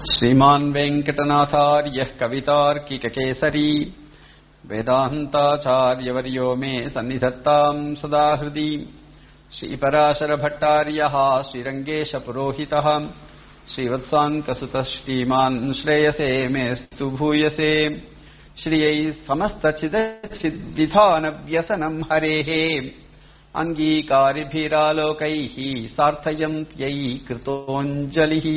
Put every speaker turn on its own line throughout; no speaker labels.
श्रीमान् वेङ्कटनाथार्यः कवितार्किककेसरी वेदान्ताचार्यवर्यो मे सन्निधत्ताम् सदा हृदि श्रीपराशरभट्टार्यः श्रीरङ्गेशपुरोहितः श्रीवत्साङ्कसुतः श्रीमान् श्रेयसे मेऽस्तु भूयसे श्रियै समस्तचिदचिद्विधानव्यसनम् हरेः अङ्गीकारिभिरालोकैः सार्थयन्त्यै कृतोञ्जलिः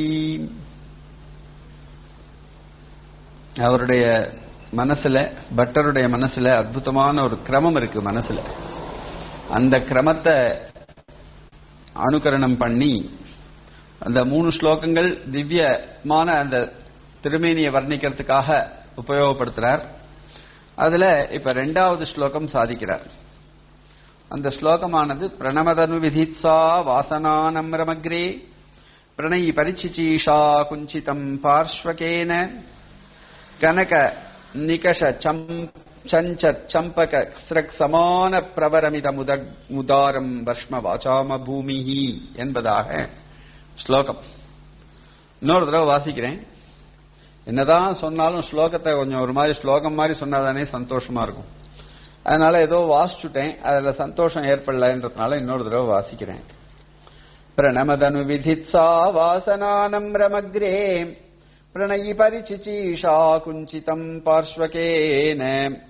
அவருடைய மனசுல பட்டருடைய மனசுல அற்புதமான ஒரு கிரமம் இருக்கு மனசுல அந்த கிரமத்தை அனுகரணம் பண்ணி அந்த மூணு ஸ்லோகங்கள் திவ்யமான அந்த திருமேனியை வர்ணிக்கிறதுக்காக உபயோகப்படுத்துறார் அதுல இப்ப ரெண்டாவது ஸ்லோகம் சாதிக்கிறார் அந்த ஸ்லோகமானது பிரணமதனு விதித்சா வாசனானம்ரமக்ரே பிரணயி பரிச்சிச்சீஷா குஞ்சிதம் பார்ஸ்வகேன கனக நிகஷ சஞ்ச சம்பக ஸ்ரக் சமான பிரவரமித முத முதாரம் வர்ஷ்ம வாசாம பூமிஹி என்பதாக ஸ்லோகம் இன்னொரு தடவை வாசிக்கிறேன் என்னதான் சொன்னாலும் ஸ்லோகத்தை கொஞ்சம் ஒரு மாதிரி ஸ்லோகம் மாதிரி சொன்னாதானே சந்தோஷமா இருக்கும் அதனால ஏதோ வாசிச்சுட்டேன் அதுல சந்தோஷம் ஏற்படலன்றதுனால இன்னொரு தடவை வாசிக்கிறேன் பிரணமதனு விதித்சா வாசனானம் ரமக்ரே प्रणयि परिचिचीषा कुञ्चितम् पार्श्वकेन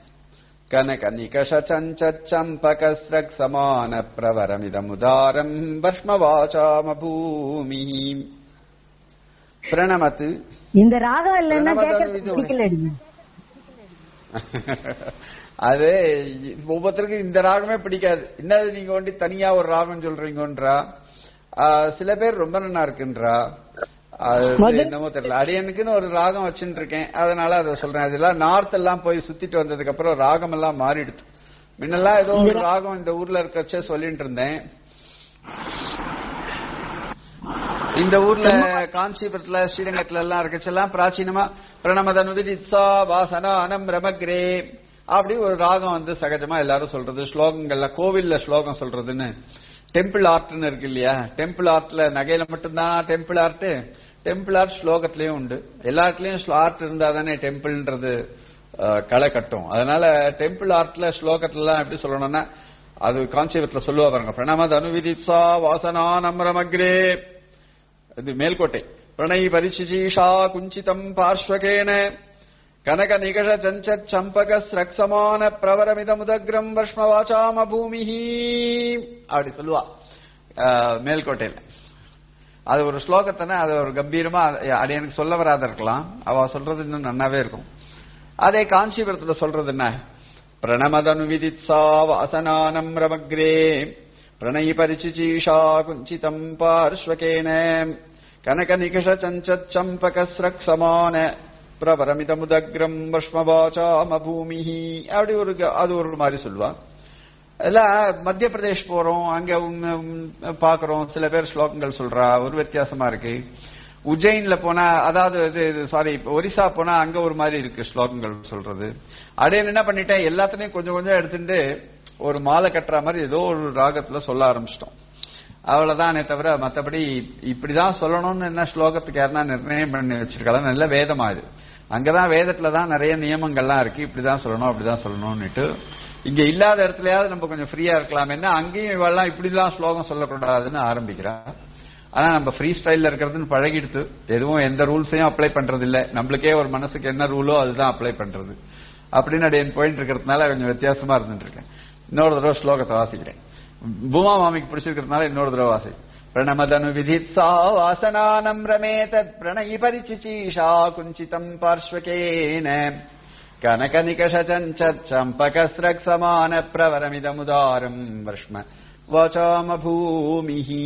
कनकनिकषचञ्चम्पकस्रक्समानप्रवरमिदमुदारम् भस्मवाचामभूमिः பிரணமத்து
இந்த ராகம் இல்லைன்னா
பிரணவதனு
கேட்கறதுக்கு
இது
பிடிக்கலடி
அது ஒவ்வொருத்தருக்கும் இந்த ராகமே பிடிக்காது என்னது நீங்க வந்து தனியா ஒரு ராகம் சொல்றீங்கன்றா ஆஹ் சில பேர் ரொம்ப நல்லா இருக்குன்றா அது
முதல்-
என்னமோ தெரியல அடியனுக்குன்னு ஒரு ராகம் வச்சுட்டு இருக்கேன் அதனால அதை சொல்றேன் அதெல்லாம் நார்த் எல்லாம் போய் சுத்திட்டு வந்ததுக்கு அப்புறம் ராகம் எல்லாம் மாறிடுது முன்னெல்லாம் ஏதோ ஒரு ராகம் இந்த ஊர்ல இருக்கச்சே சொல்லிட்டு இருந்தேன் இந்த ஊர்ல காஞ்சிபுரத்துல ஸ்ரீரங்கத்துல எல்லாம் இருக்கச்செல்லாம் பிராச்சீனமா பிரணமதனுதிசா வாசனானம் ரமக்ரே அப்படி ஒரு ராகம் வந்து சகஜமா எல்லாரும் சொல்றது ஸ்லோகங்கள்ல கோவில்ல ஸ்லோகம் சொல்றதுன்னு டெம்பிள் ஆர்ட்னு இருக்கு இல்லையா டெம்பிள் ஆர்ட்ல நகையில மட்டும்தான் டெம்பிள் ஆர்ட் டெம்பிள் ஆர்ட் ஸ்லோகத்திலயும் உண்டு எல்லா இடத்துலயும் ஆர்ட் இருந்தா தானே டெம்பிள்ன்றது அஹ், களை கட்டும் அதனால டெம்பிள் ஆர்ட்ல ஸ்லோகத்துல எல்லாம் எப்படி சொல்லணும்னா அது காஞ்சிபுரத்துல சொல்லுவா பாருங்க பிரணமத அனுவிதிசா வாசனானம் ரமக்ரே இது மேல்கோட்டை பிரணயி பரிசிஜீஷா குஞ்சிதம் பார்ஸ்வகேன கனக நிகழ சஞ்ச சம்பக ஸ்ரக்சமான பிரவரமித முதக்ரம் வஷ்மவாச்சாம பூமிஹி அப்படி சொல்லுவா அஹ், மேல்கோட்டையில அது ஒரு ஸ்லோகத்தானே அது ஒரு கம்பீரமா அது எனக்கு சொல்ல வராத இருக்கலாம் அவ சொல்றது இன்னும் நன்னாவே இருக்கும் அதே காஞ்சிபுரத்துல சொல்றது என்ன பிரணமதனு விதித்சா வாசனானம் ரமக்ரே பிரணயி பரிச்சிச்சீஷா குஞ்சிதம் பார்ஸ்வகேன கனக நிகஷ சம்பக ஸ்ரக்சமான பிரபரமிதமுதக்ரம் வஷ்மவாச்சாம பூமிஹி அப்படி ஒரு க- அது ஒரு மாதிரி சொல்லுவா எல்லாம் மத்திய பிரதேஷ் போறோம் அங்க உம், உம், பாக்குறோம் சில பேர் ஸ்லோகங்கள் சொல்றா ஒரு வித்தியாசமா இருக்கு உஜ்ஜைன்ல போனா அதாவது சாரி ஒரிசா போனா அங்க ஒரு மாதிரி இருக்கு ஸ்லோகங்கள் சொல்றது அப்படியே என்ன பண்ணிட்டேன் எல்லாத்துலயும் கொஞ்சம் கொஞ்சம் எடுத்துட்டு ஒரு மாலை கட்டுற மாதிரி ஏதோ ஒரு ராகத்துல சொல்ல ஆரம்பிச்சிட்டோம் அவ்வளவுதானே தவிர மத்தபடி இப்படிதான் சொல்லணும்னு என்ன ஸ்லோகத்துக்கு யாருன்னா நிர்ணயம் பண்ணி வச்சிருக்கலாம் நல்ல வேதமா இது அங்கதான் வேதத்துல தான் நிறைய நியமங்கள்லாம் இருக்கு இப்படிதான் சொல்லணும் அப்படிதான் சொல்லணும்னுட்டு இங்க இல்லாத இடத்துலயாவது நம்ம கொஞ்சம் ஃப்ரீயா இருக்கலாமேன்னா அங்கேயும் இவெல்லாம் இப்படிதான் ஸ்லோகம் சொல்லக்கூடாதுன்னு ஆரம்பிக்கிறா ஆனா நம்ம ஃப்ரீ ஸ்டைல்ல இருக்கிறதுன்னு பழகிடுத்து எதுவும் எந்த ரூல்ஸையும் அப்ளை பண்றது இல்ல நம்மளுக்கே ஒரு மனசுக்கு என்ன ரூலோ அதுதான் அப்ளை பண்றது அப்படின்னு அடையன் போயிட்டு இருக்கிறதுனால கொஞ்சம் வித்தியாசமா இருந்துட்டு இருக்கேன் இன்னொரு தடவை ஸ்லோகத்தை வாசிக்கிறேன் பூமா மாமிக்கு பிடிச்சிருக்கிறதுனால இன்னொரு தடவை வாசி பிரணமதனு விதித்சா வாசனானம் ரமேதத் பிரணயி பரிச்சிச்சீஷா குஞ்சிதம் பார்ஸ்வகேன கனக நிகஷச்சம்பகஸ்ரக்சமான பிரவரமிதமுதாரம் வர்ஷ்ம வாசாம பூமிஹி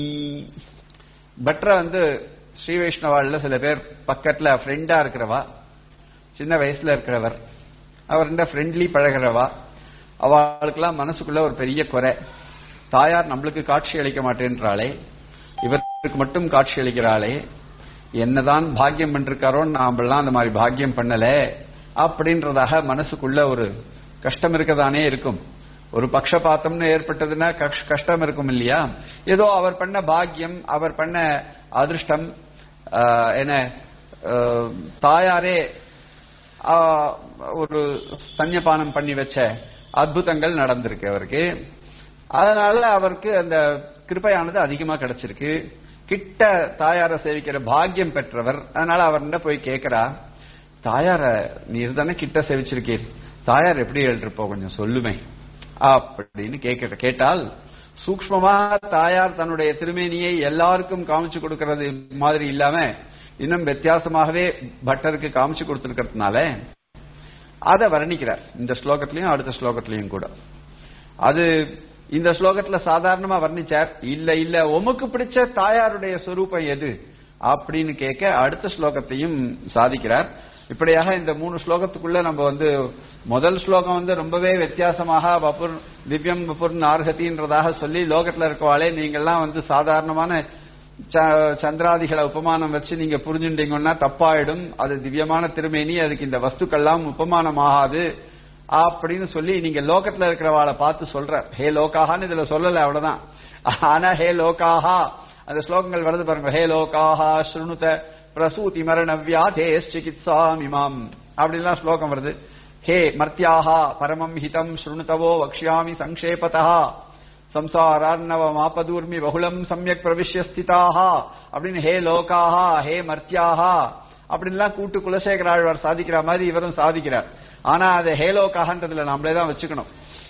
பட்ர வந்து ஸ்ரீ வைஷ்ணவாள்ல சில பேர் பக்கத்துல ஃப்ரெண்டா இருக்கிறவா சின்ன வயசுல இருக்கிறவர் அவர் ஃப்ரெண்ட்லி பழகிறவா அவளுக்கெல்லாம் மனசுக்குள்ள ஒரு பெரிய குறை தாயார் நம்மளுக்கு காட்சி அளிக்க மாட்டேன்றாளே இவருக்கு மட்டும் காட்சி அளிக்கிறாளே என்னதான் பாக்கியம் பண்ணிருக்காரோ நாமெல்லாம் அந்த மாதிரி பாக்கியம் பண்ணல அப்படின்றதாக மனசுக்குள்ள ஒரு கஷ்டம் இருக்கதானே இருக்கும் ஒரு பக்ஷபாத்தம்னு ஏற்பட்டதுன்னா கஷ்- கஷ்டம் இருக்கும் இல்லையா ஏதோ அவர் பண்ண பாக்கியம் அவர் பண்ண அதிர்ஷ்டம் ஆஹ், என்ன அஹ், தாயாரே ஆஹ், ஒரு சன்னியபானம் பண்ணி வச்ச அற்புதங்கள் நடந்திருக்கு அவருக்கு அதனால அவருக்கு அந்த கிருபையானது அதிகமா கிடைச்சிருக்கு கிட்ட தாயார சேவிக்கிற பாக்கியம் பெற்றவர் அதனால அவர்கிட்ட போய் கேட்கிறா தாயார நீர் தானே கிட்ட சேவிச்சிருக்கீர் தாயார் எப்படி எழுதிருப்போ கொஞ்சம் சொல்லுமே அப்படின்னு கேட்க கேட்டால் சூக்ஷ்மமா தாயார் தன்னுடைய திருமேனியை எல்லாருக்கும் காமிச்சு கொடுக்கறது மாதிரி இல்லாம இன்னும் வித்தியாசமாகவே பட்டருக்கு காமிச்சு கொடுத்திருக்கிறதுனால அதை வர்ணிக்கிறார் இந்த ஸ்லோகத்திலையும் அடுத்த ஸ்லோகத்திலையும் கூட அது இந்த ஸ்லோகத்துல சாதாரணமா வர்ணிச்சார் இல்ல இல்ல உமக்கு பிடிச்ச தாயாருடைய சொரூபம் எது அப்படின்னு கேட்க அடுத்த ஸ்லோகத்தையும் சாதிக்கிறார் இப்படியாக இந்த மூணு ஸ்லோகத்துக்குள்ள நம்ம வந்து முதல் ஸ்லோகம் வந்து ரொம்பவே வித்தியாசமாக வபுர் திவ்யம் வபுர் நார்கதின்றதாக சொல்லி லோகத்துல இருக்கவாளே நீங்கெல்லாம் வந்து சாதாரணமான ச- சந்திராதிகளை உபமானம் வச்சு நீங்க புரிஞ்சுட்டீங்கன்னா தப்பாயிடும் அது திவ்யமான திருமேனி அதுக்கு இந்த வஸ்துக்கள்லாம் உபமானம் ஆகாது அப்படின்னு சொல்லி நீங்க லோகத்துல இருக்கிறவாளை பார்த்து சொல்ற ஹே லோகாஹான்னு இதுல சொல்லல அவ்வளவுதான் ஆனா ஹே லோகாஹா அந்த ஸ்லோகங்கள் வருது பாருங்க ஹே லோகாஹா ஸ்ருணுத பிரசூதி மரண வியாதே சிகித்சாமிமாம் அப்படின்லாம் ஸ்லோகம் வருது ஹே மர்த்தியாஹா பரமம் ஹிதம் ஸ்ருணுதவோ வக்ஷ்யாமி சங்கேபதா சம்சாரார்ணவ மாபதூர்மி பகுலம் சமயக் பிரவிஷ்ய ஸ்திதாஹா அப்படின்னு ஹே லோகாஹா ஹே மர்த்தியாஹா அப்படின்லாம் கூட்டு குலசேகர ஆழ்வார் சாதிக்கிற மாதிரி இவரும் சாதிக்கிறார் ஆனா அது ஹேலோகாகன்றதுல நாமளே தான் வச்சுக்கணும்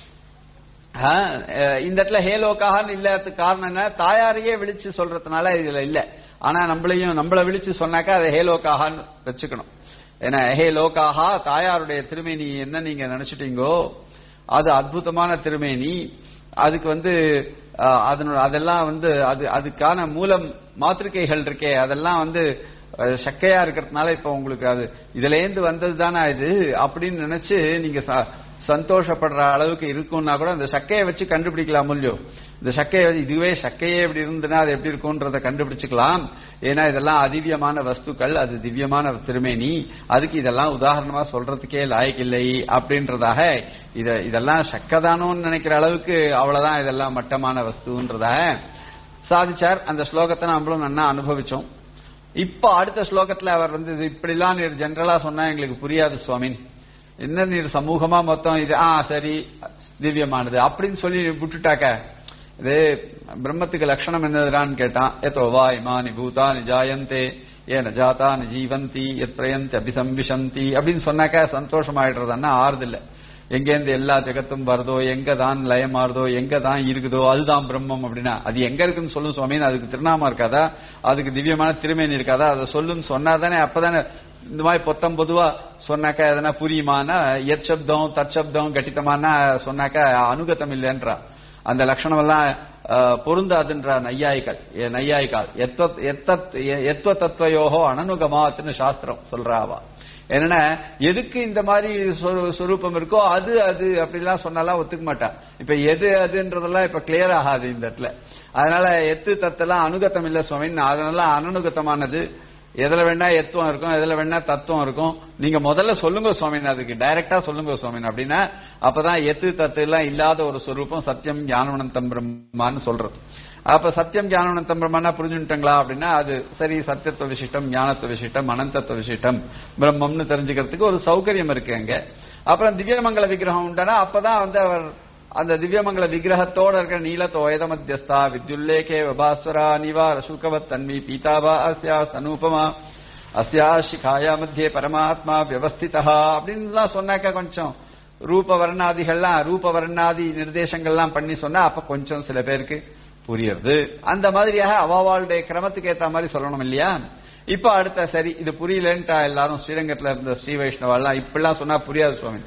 ஆ, அஹ், இந்த இடத்துல ஹேலோகாகன்னு இல்லாததுக்கு காரணம் என்ன தாயாரையே விழிச்சு சொல்றதுனால இதுல இல்ல ஆனா நம்மளையும் நம்மள விழிச்சு சொன்னாக்கா அதை ஹேலோகாகான்னு வச்சுக்கணும் ஏன்னா ஹே லோகாஹா தாயாருடைய திருமேனி என்ன நீங்க நினைச்சிட்டீங்கோ அது அற்புதமான திருமேனி அதுக்கு வந்து அஹ், அதனோட அதெல்லாம் வந்து அது அதுக்கான மூலம் மாத்திருக்கைகள் இருக்கே அதெல்லாம் வந்து அஹ், சக்கையா இருக்கிறதுனால இப்ப உங்களுக்கு அது இதுல இருந்து வந்தது தானே இது அப்படின்னு நினைச்சு நீங்க ச- சந்தோஷப்படுற அளவுக்கு இருக்கும்னா கூட அந்த சக்கையை வச்சு கண்டுபிடிக்கலாம் இல்லையோ இந்த சக்கையை வச்சு இதுவே சக்கையே எப்படி இருந்ததுன்னா அது எப்படி இருக்கும்ன்றத கண்டுபிடிச்சுக்கலாம் ஏன்னா இதெல்லாம் அதிவ்யமான வஸ்துக்கள் அது திவ்யமான திருமேனி அதுக்கு இதெல்லாம் உதாரணமா சொல்றதுக்கே லாயக்கில்லை அப்படின்றதாக இத இதெல்லாம் சக்கதானோன்னு நினைக்கிற அளவுக்கு அவ்வளவுதான் இதெல்லாம் மட்டமான வஸ்துன்றதாக சாதிச்சார் அந்த ஸ்லோகத்தை நம்மளும் நன்னா அனுபவிச்சோம் இப்ப அடுத்த ஸ்லோகத்துல அவர் வந்து இது இப்படிலாம் நீர் ஜெனரலா சொன்னா எங்களுக்கு புரியாது சுவாமி என்ன நீர் சமூகமா மொத்தம் இது ஆ சரி திவ்யமானது அப்படின்னு சொல்லி விட்டுட்டாக்க இது பிரம்மத்துக்கு லட்சணம் என்னதுடான்னு கேட்டான் எத்தோ வா இமானி பூதானி ஜாயந்தே ஏன ஜாதானி ஜீவந்தி எத் பிரயந்தி அபிசம்பிஷந்தி அப்படின்னு சொன்னாக்க சந்தோஷமாயிடுறதுன்னா ஆறுதில்லை எங்கேருந்து எல்லா ஜெகத்தும் வருதோ எங்க தான் லயமாறுதோ எங்க தான் இருக்குதோ அதுதான் பிரம்மம் அப்படின்னா அது எங்க இருக்குன்னு சொல்லும் சுவாமின்னு அதுக்கு திருநாமம் இருக்காதா அதுக்கு திவ்யமான திருமேனி இருக்காதா அதை சொல்லுன்னு சொன்னாதானே அப்பதானே இந்த மாதிரி பொத்தம் பொதுவா சொன்னாக்கா எதனா புரியுமானா எச்சப்தம் தற்சப்தம் கட்டித்தமானா சொன்னாக்கா அனுகத்தம் இல்லைன்றா அந்த லட்சணம் எல்லாம் அஹ், பொருந்தாதுன்ற நையாயிகள் எ- நையாயிகால் எத்வ- எத்தத்- எ- எத்வ தத்துவயோகோ அனனுகமாத்துன்னு சாஸ்திரம் சொல்றாவா என்னன்னா எதுக்கு இந்த மாதிரி சொரு- சொரூபம் இருக்கோ அது அது அப்படிலாம் சொன்னாலாம் ஒத்துக்க மாட்டா இப்ப எது அதுன்றதெல்லாம் இப்ப கிளியர் ஆகாது இந்த இடத்துல அதனால எத்து தத்தெல்லாம் அனுகத்தம் இல்ல சுவாமி அதனால அனனுகத்தமானது எதுல வேணா எத்துவம் இருக்கும் எதுல வேணா தத்துவம் இருக்கும் நீங்க முதல்ல சொல்லுங்க சுவாமின் அதுக்கு டைரக்டா சொல்லுங்க சுவாமின் அப்படின்னா அப்பதான் எத்து தத்து எல்லாம் இல்லாத ஒரு சொரூபம் சத்தியம் ஞானவனந்தம் பிரம்மான்னு சொல்றது அப்ப சத்தியம் ஞானவனந்தம் பிரம்மானா புரிஞ்சுட்டங்களா அப்படின்னா அது சரி சத்தியத்துவ விசிஷ்டம் ஞானத்துவ விசிஷ்டம் அனந்தத்துவ விசிஷ்டம் பிரம்மம்னு தெரிஞ்சுக்கிறதுக்கு ஒரு சௌகரியம் இருக்கு அங்க அப்புறம் திவ்யமங்கல விக்கிரகம் உண்டானா அப்பதான் வந்து அவர் அந்த திவ்யமங்கல விக்கிரகத்தோட இருக்கிற நீலத்தோயத மத்தியஸ்தா வித்யுல்லேகே வபாஸ்வரா நிவார சுகவத் தன்வி பீதாபா அஸ்யா சனூபமா அஸ்யா சிகாயா மத்தியே பரமாத்மா வியவஸ்திதா அப்படின்லாம் சொன்னாக்கா கொஞ்சம் ரூப வர்ணாதிகள்லாம் ரூப வர்ணாதி நிர்தேசங்கள்லாம் பண்ணி சொன்னா அப்ப கொஞ்சம் சில பேருக்கு புரியுறது அந்த மாதிரியாக அவாவாளுடைய கிரமத்துக்கு ஏத்த மாதிரி சொல்லணும் இல்லையா இப்ப அடுத்த சரி இது புரியலன்ட்டா எல்லாரும் ஸ்ரீரங்கத்துல இருந்த ஸ்ரீ வைஷ்ணவெல்லாம் இப்படிலாம் சொன்னா புரியாது சுவாமி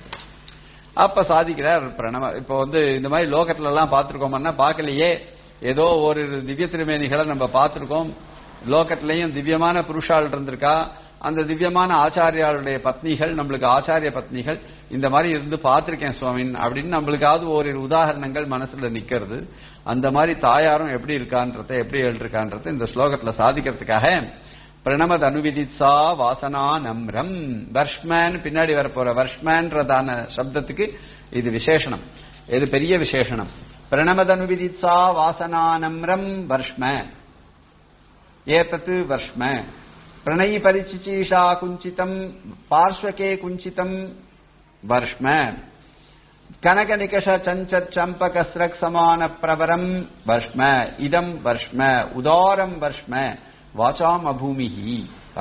அப்ப சாதிக்கிறார் பிரணவ இப்போ வந்து இந்த மாதிரி லோகத்துல எல்லாம் பார்த்திருக்கோம்னா பார்க்கலையே ஏதோ ஒரு திவ்ய திருமேனிகளை நம்ம பார்த்திருக்கோம் லோகத்திலையும் திவ்யமான புருஷால் இருந்திருக்கா அந்த திவ்யமான ஆச்சாரியாளுடைய பத்னிகள் நம்மளுக்கு ஆச்சாரிய பத்னிகள் இந்த மாதிரி இருந்து பார்த்திருக்கேன் சுவாமின் அப்படின்னு நம்மளுக்காவது ஓரிரு உதாரணங்கள் மனசுல நிக்கிறது அந்த மாதிரி தாயாரும் எப்படி இருக்கான்றத எப்படி எழுதிருக்கான்றத இந்த ஸ்லோகத்துல சாதிக்கிறதுக்காக பிரணமத் அனுவிதித்சா வாசனா நம்ரம் வர்ஷ்மேன் பின்னாடி வரப்போற வர்ஷ்மேன்றதான சப்தத்துக்கு இது விசேஷனம் இது பெரிய விசேஷனம் பிரணமத் அனுவிதித்சா வாசனா நம்ரம் வர்ஷ்ம ஏதத்து வர்ஷ்ம பிரணயி பரிச்சிச்சீஷா குஞ்சிதம் பார்ஸ்வகே குஞ்சிதம் வர்ஷ்ம கனக நிகஷ சஞ்சத் சம்பக ஸ்ரக் சமான பிரபரம் வர்ஷ்ம இதம் வர்ஷ்ம உதாரம் வர்ஷ்ம வாசாம் அபூமிஹி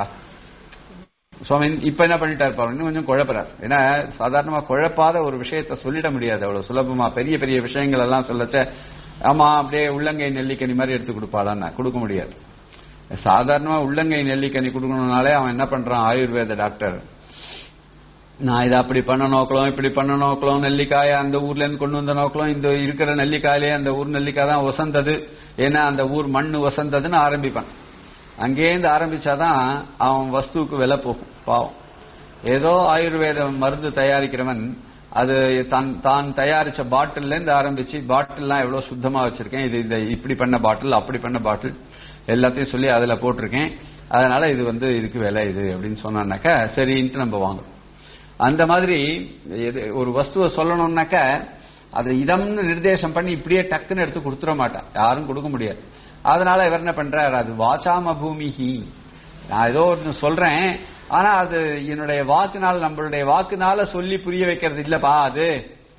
சுவாமி இப்ப என்ன பண்ணிட்டார் பாருங்க இன்னும் கொஞ்சம் குழப்பறார் ஏன்னா சாதாரணமா குழப்பாத ஒரு விஷயத்த சொல்லிட முடியாது அவ்வளவு சுலபமா பெரிய பெரிய விஷயங்கள் எல்லாம் சொல்லச்ச ஆமா அப்படியே உள்ளங்கை நெல்லிக்கனி மாதிரி எடுத்து கொடுப்பாளான்னா கொடுக்க முடியாது சாதாரணமா உள்ளங்கை நெல்லிக்கனி கொடுக்கணும்னாலே அவன் என்ன பண்றான் ஆயுர்வேத டாக்டர் நான் இதை அப்படி பண்ண நோக்கலாம் இப்படி பண்ண நோக்கலாம் நெல்லிக்காய அந்த ஊர்ல இருந்து கொண்டு வந்த நோக்கலாம் இந்த இருக்கிற நெல்லிக்காயிலே அந்த ஊர் நெல்லிக்காய் தான் வசந்தது ஏன்னா அந்த ஊர் மண்ணு வசந்ததுன்னு ஆரம்பிப்பான் அங்கேருந்து ஆரம்பிச்சாதான் அவன் வஸ்துவுக்கு விலை போகும் பாவம் ஏதோ ஆயுர்வேத மருந்து தயாரிக்கிறவன் அது தான் தான் தயாரிச்ச பாட்டில்ல இருந்து ஆரம்பிச்சு பாட்டில்லாம் எவ்வளவு சுத்தமா வச்சிருக்கேன் இது இந்த இப்படி பண்ண பாட்டில் அப்படி பண்ண பாட்டில் எல்லாத்தையும் சொல்லி அதுல போட்டிருக்கேன் அதனால இது வந்து இதுக்கு விலை இது அப்படின்னு சொன்னான்னாக்கா சரின்ட்டு நம்ம வாங்குறோம் அந்த மாதிரி எது ஒரு வஸ்துவை சொல்லணும்னாக்க அதை இதம்னு நிர்தேசம் பண்ணி இப்படியே டக்குன்னு எடுத்து கொடுத்துட மாட்டான் யாரும் கொடுக்க முடியாது அதனால இவர் என்ன பண்றார் அது வாசாம பூமிஹி நான் ஏதோ ஒன்று சொல்றேன் ஆனா அது என்னுடைய வாக்குனால நம்மளுடைய வாக்குனால சொல்லி புரிய வைக்கிறது இல்லப்பா அது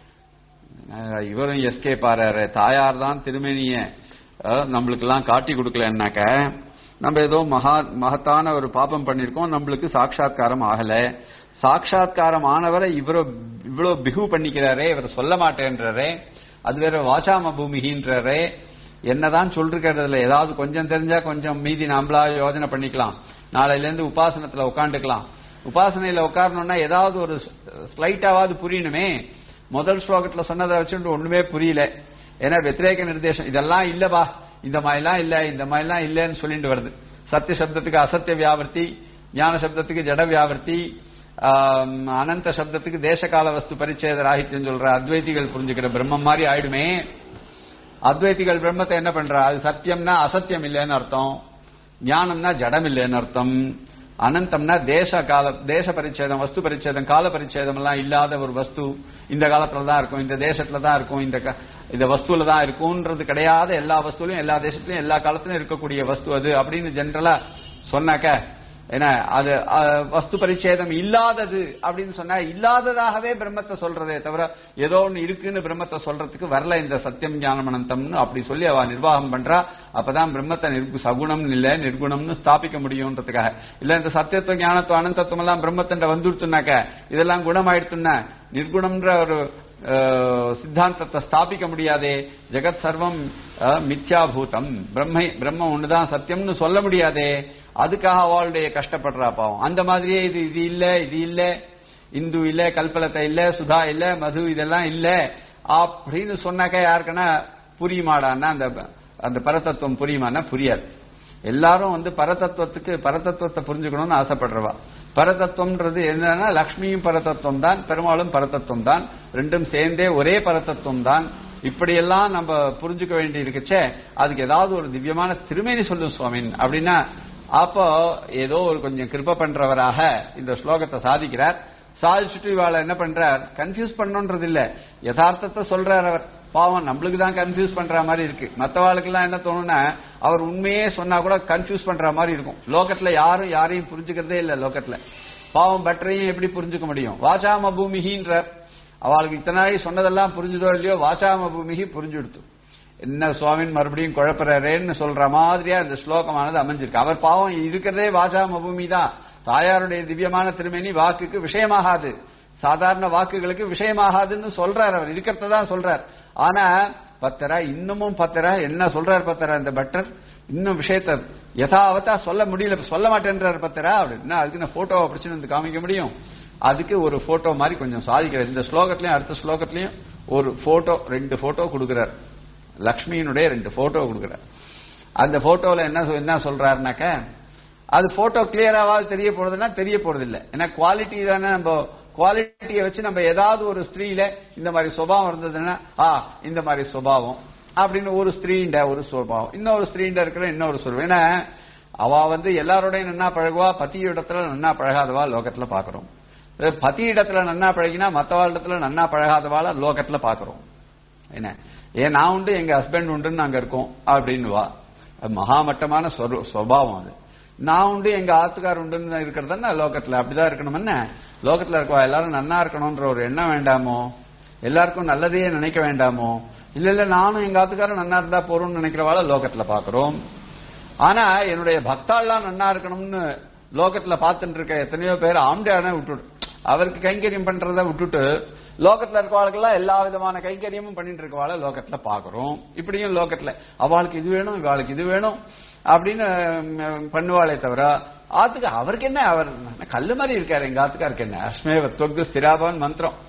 அஹ் இவரும் எஸ்கே பாரு தாயார் தான் திருமேனிய நம்மளுக்கு எல்லாம் காட்டி கொடுக்கலன்னாக்க நம்ம ஏதோ மகா மகத்தான ஒரு பாபம் பண்ணிருக்கோம் நம்மளுக்கு சாட்சா்காரம் ஆகல சாட்சா்காரம் ஆனவரை இவரோ இவ்வளவு பிகு பண்ணிக்கிறாரே இவர் சொல்ல மாட்டேன்றாரே அது வேற வாசாம பூமிகின்றாரே என்னதான் சொல்லிருக்கிறதுல ஏதாவது கொஞ்சம் தெரிஞ்சா கொஞ்சம் மீதி நாமளா யோஜனை பண்ணிக்கலாம் நாளையில இருந்து உபாசனத்துல உட்காந்துக்கலாம் உபாசனையில உட்காரணும்னா ஏதாவது ஒரு ஸ்லைட்டாவது புரியணுமே முதல் ஸ்லோகத்துல சொன்னதை வச்சுட்டு ஒண்ணுமே புரியல ஏன்னா வெத்திரேக நிர்தேசம் இதெல்லாம் இல்லப்பா இந்த மாதிரிலாம் இல்ல இந்த மாதிரிலாம் இல்லன்னு சொல்லிட்டு வருது சத்திய சப்தத்துக்கு அசத்திய வியாவர்த்தி ஞான சப்தத்துக்கு ஜட வியாவர்த்தி ஆம், அனந்த சப்தத்துக்கு தேசகால வஸ்து பரிச்சேத ராகித்யம் சொல்ற அத்வைதிகள் புரிஞ்சுக்கிற பிரம்மம் மாதிரி ஆயிடுமே அத்வைதிகள் பிரம்மத்தை என்ன பண்றா அது சத்தியம்னா அசத்தியம் இல்லைன்னு அர்த்தம் ஞானம்னா ஜடம் இல்லைன்னு அர்த்தம் அனந்தம்னா தேச கால தேச பரிச்சேதம் வஸ்து பரிச்சேதம் கால பரிச்சேதம் எல்லாம் இல்லாத ஒரு வஸ்து இந்த காலத்துல தான் இருக்கும் இந்த தேசத்துல தான் இருக்கும் இந்த க- இந்த வஸ்துல தான் இருக்கும்ன்றது கிடையாது எல்லா வஸ்துலையும் எல்லா தேசத்திலும் எல்லா காலத்திலும் இருக்கக்கூடிய வஸ்து அது அப்படின்னு ஜென்ரலா சொன்னாக்க ஏன்னா அது அஹ், வஸ்து பரிச்சேதம் இல்லாதது அப்படின்னு சொன்னா இல்லாததாகவே பிரம்மத்தை சொல்றதே தவிர ஏதோ ஒன்று இருக்குன்னு பிரம்மத்தை சொல்றதுக்கு வரல இந்த சத்தியம் ஞானம் அனந்தம்னு அப்படி சொல்லி அவ நிர்வாகம் பண்றா அப்பதான் பிரம்மத்தை நிர்கு சகுணம் இல்ல நிர்குணம்னு ஸ்தாபிக்க முடியும்ன்றதுக்காக இல்ல இந்த சத்தியத்துவ ஞானத்துவ அனந்தத்துவம் எல்லாம் பிரம்மத்தின் வந்துடுத்துனாக்க இதெல்லாம் குணமாயிடுத்துன்னா நிர்குணம்ன்ற ஒரு அஹ், சித்தாந்தத்தை ஸ்தாபிக்க முடியாதே ஜெகத் சர்வம் அஹ், மித்யாபூதம் பிரம்மை பிரம்மம் ஒண்ணுதான் சத்தியம்னு சொல்ல முடியாதே அதுக்காக அவளுடைய கஷ்டப்படுறா பாவம் அந்த மாதிரியே இது இது இல்ல இது இல்ல இந்து இல்ல கல்பலத்தை இல்ல சுதா இல்ல மது இதெல்லாம் இல்ல அப்படின்னு சொன்னாக்க யாருக்குன்னா புரியுமாடான்னா அந்த அந்த பரதத்துவம் புரியுமான்னா புரியாது எல்லாரும் வந்து பரதத்துவத்துக்கு பரதத்துவத்தை புரிஞ்சுக்கணும்னு ஆசைப்படுறவா பரதத்துவம்ன்றது என்னன்னா லக்ஷ்மியும் பரதத்துவம் தான் பெருமாளும் பரதத்துவம் தான் ரெண்டும் சேர்ந்தே ஒரே பரதத்துவம் தான் இப்படியெல்லாம் நம்ம புரிஞ்சுக்க வேண்டி இருக்குச்சே அதுக்கு ஏதாவது ஒரு திவ்யமான திருமேனி சொல்லும் சுவாமின் அப்படின்னா அப்போ ஏதோ ஒரு கொஞ்சம் கிருப பண்றவராக இந்த ஸ்லோகத்தை சாதிக்கிறார் சாதிச்சுட்டு இவாளை என்ன பண்றார் கன்ஃபியூஸ் பண்ணணுன்றது இல்ல யதார்த்தத்தை சொல்றார் அவர் பாவம் நம்மளுக்கு தான் கன்ஃபியூஸ் பண்ற மாதிரி இருக்கு மத்தவாளுக்கு எல்லாம் என்ன தோணும்னா அவர் உண்மையே சொன்னா கூட கன்ஃபியூஸ் பண்ற மாதிரி இருக்கும் லோகத்துல யாரும் யாரையும் புரிஞ்சுக்கிறதே இல்ல லோகத்துல பாவம் பட்டரையும் எப்படி புரிஞ்சுக்க முடியும் வாசாம பூமிகின்றார் அவளுக்கு இத்தனை நாள் சொன்னதெல்லாம் புரிஞ்சுதோ இல்லையோ வாசாம பூமிகி புரிஞ்சுடுத்து என்ன சுவாமின் மறுபடியும் குழப்பறேன்னு சொல்ற மாதிரியா இந்த ஸ்லோகமானது அமைஞ்சிருக்கு அவர் பாவம் இருக்கிறதே வாசாம பூமி தான் தாயாருடைய திவ்யமான திருமேனி வாக்குக்கு விஷயமாகாது சாதாரண வாக்குகளுக்கு விஷயமாகாதுன்னு சொல்றார் அவர் இருக்கிறத தான் சொல்றார் ஆனா பத்தரா இன்னமும் பத்தரா என்ன சொல்றார் பத்தரா இந்த பட்டர் இன்னும் விஷயத்த யதாவத்தா சொல்ல முடியல சொல்ல மாட்டேன்றார் பத்தரா அப்படின்னா அதுக்கு நான் போட்டோவை பிடிச்சுன்னு வந்து காமிக்க முடியும் அதுக்கு ஒரு போட்டோ மாதிரி கொஞ்சம் சாதிக்கிறார் இந்த ஸ்லோகத்திலயும் அடுத்த ஸ்லோகத்திலயும் ஒரு போட்டோ ரெண்டு போட்டோ கொடுக்கிறார் லக்ஷ்மியினுடைய ரெண்டு போட்டோ கொடுக்கிறார் அந்த போட்டோல என்ன சொ- என்ன சொல்றாருனாக்க அது போட்டோ கிளியராவது தெரிய போறதுன்னா தெரிய போறது இல்ல ஏன்னா குவாலிட்டி தானே நம்ம குவாலிட்டியை வச்சு நம்ம ஏதாவது ஒரு ஸ்திரீல இந்த மாதிரி சுபாவம் இருந்ததுன்னா ஆ இந்த மாதிரி சுபாவம் அப்படின்னு ஒரு ஸ்திரீண்ட ஒரு சுபாவம் இன்னொரு ஸ்திரீண்ட இருக்கிற இன்னொரு சுபாவம் ஏன்னா அவ வந்து எல்லாரோடையும் நன்னா பழகுவா பத்தி இடத்துல நன்னா பழகாதவா லோகத்துல பாக்குறோம் பத்தி இடத்துல நன்னா பழகினா மத்தவா இடத்துல நன்னா பழகாதவாள லோகத்துல பாக்குறோம் என்ன ஏன் நான் உண்டு எங்க ஹஸ்பண்ட் உண்டுன்னு நாங்க இருக்கோம் அப்படின்னு வா அது மகாமட்டமான சொரு- சுபாவம் அது நான் உண்டு எங்க ஆத்துக்கார் உண்டுன்னு இருக்கிறது தானே லோகத்துல அப்படிதான் இருக்கணும் என்ன லோகத்துல இருக்கவா எல்லாரும் நன்னா இருக்கணும்ன்ற ஒரு எண்ணம் வேண்டாமோ எல்லாருக்கும் நல்லதையே நினைக்க வேண்டாமோ இல்ல இல்ல நானும் எங்க ஆத்துக்காரன் நன்னா இருந்தா போறோம்னு நினைக்கிறவாள லோகத்துல பாக்குறோம் ஆனா என்னுடைய பக்தாள்லாம் நன்னா இருக்கணும்னு லோகத்துல பார்த்துட்டு இருக்க எத்தனையோ பேர் ஆம்டான விட்டுடு அவருக்கு கைங்கரியம் பண்றத விட்டுட்டு லோகத்துல இருக்கவாளுக்கெல்லாம் எல்லா விதமான கைங்கரியமும் பண்ணிட்டு இருக்கவாள லோகத்துல பாக்குறோம் இப்படியும் லோகத்துல அவளுக்கு இது வேணும் இவாளுக்கு இது வேணும் அப்படின்னு ம், பண்ணுவாளே தவிர ஆத்துக்கு அவருக்கு என்ன அவர் கல்லு மாதிரி இருக்காரு எங்க ஆத்துக்காருக்கு என்ன அஸ்மேவ தொக்கு ஸ்திராபான் மந்திரம்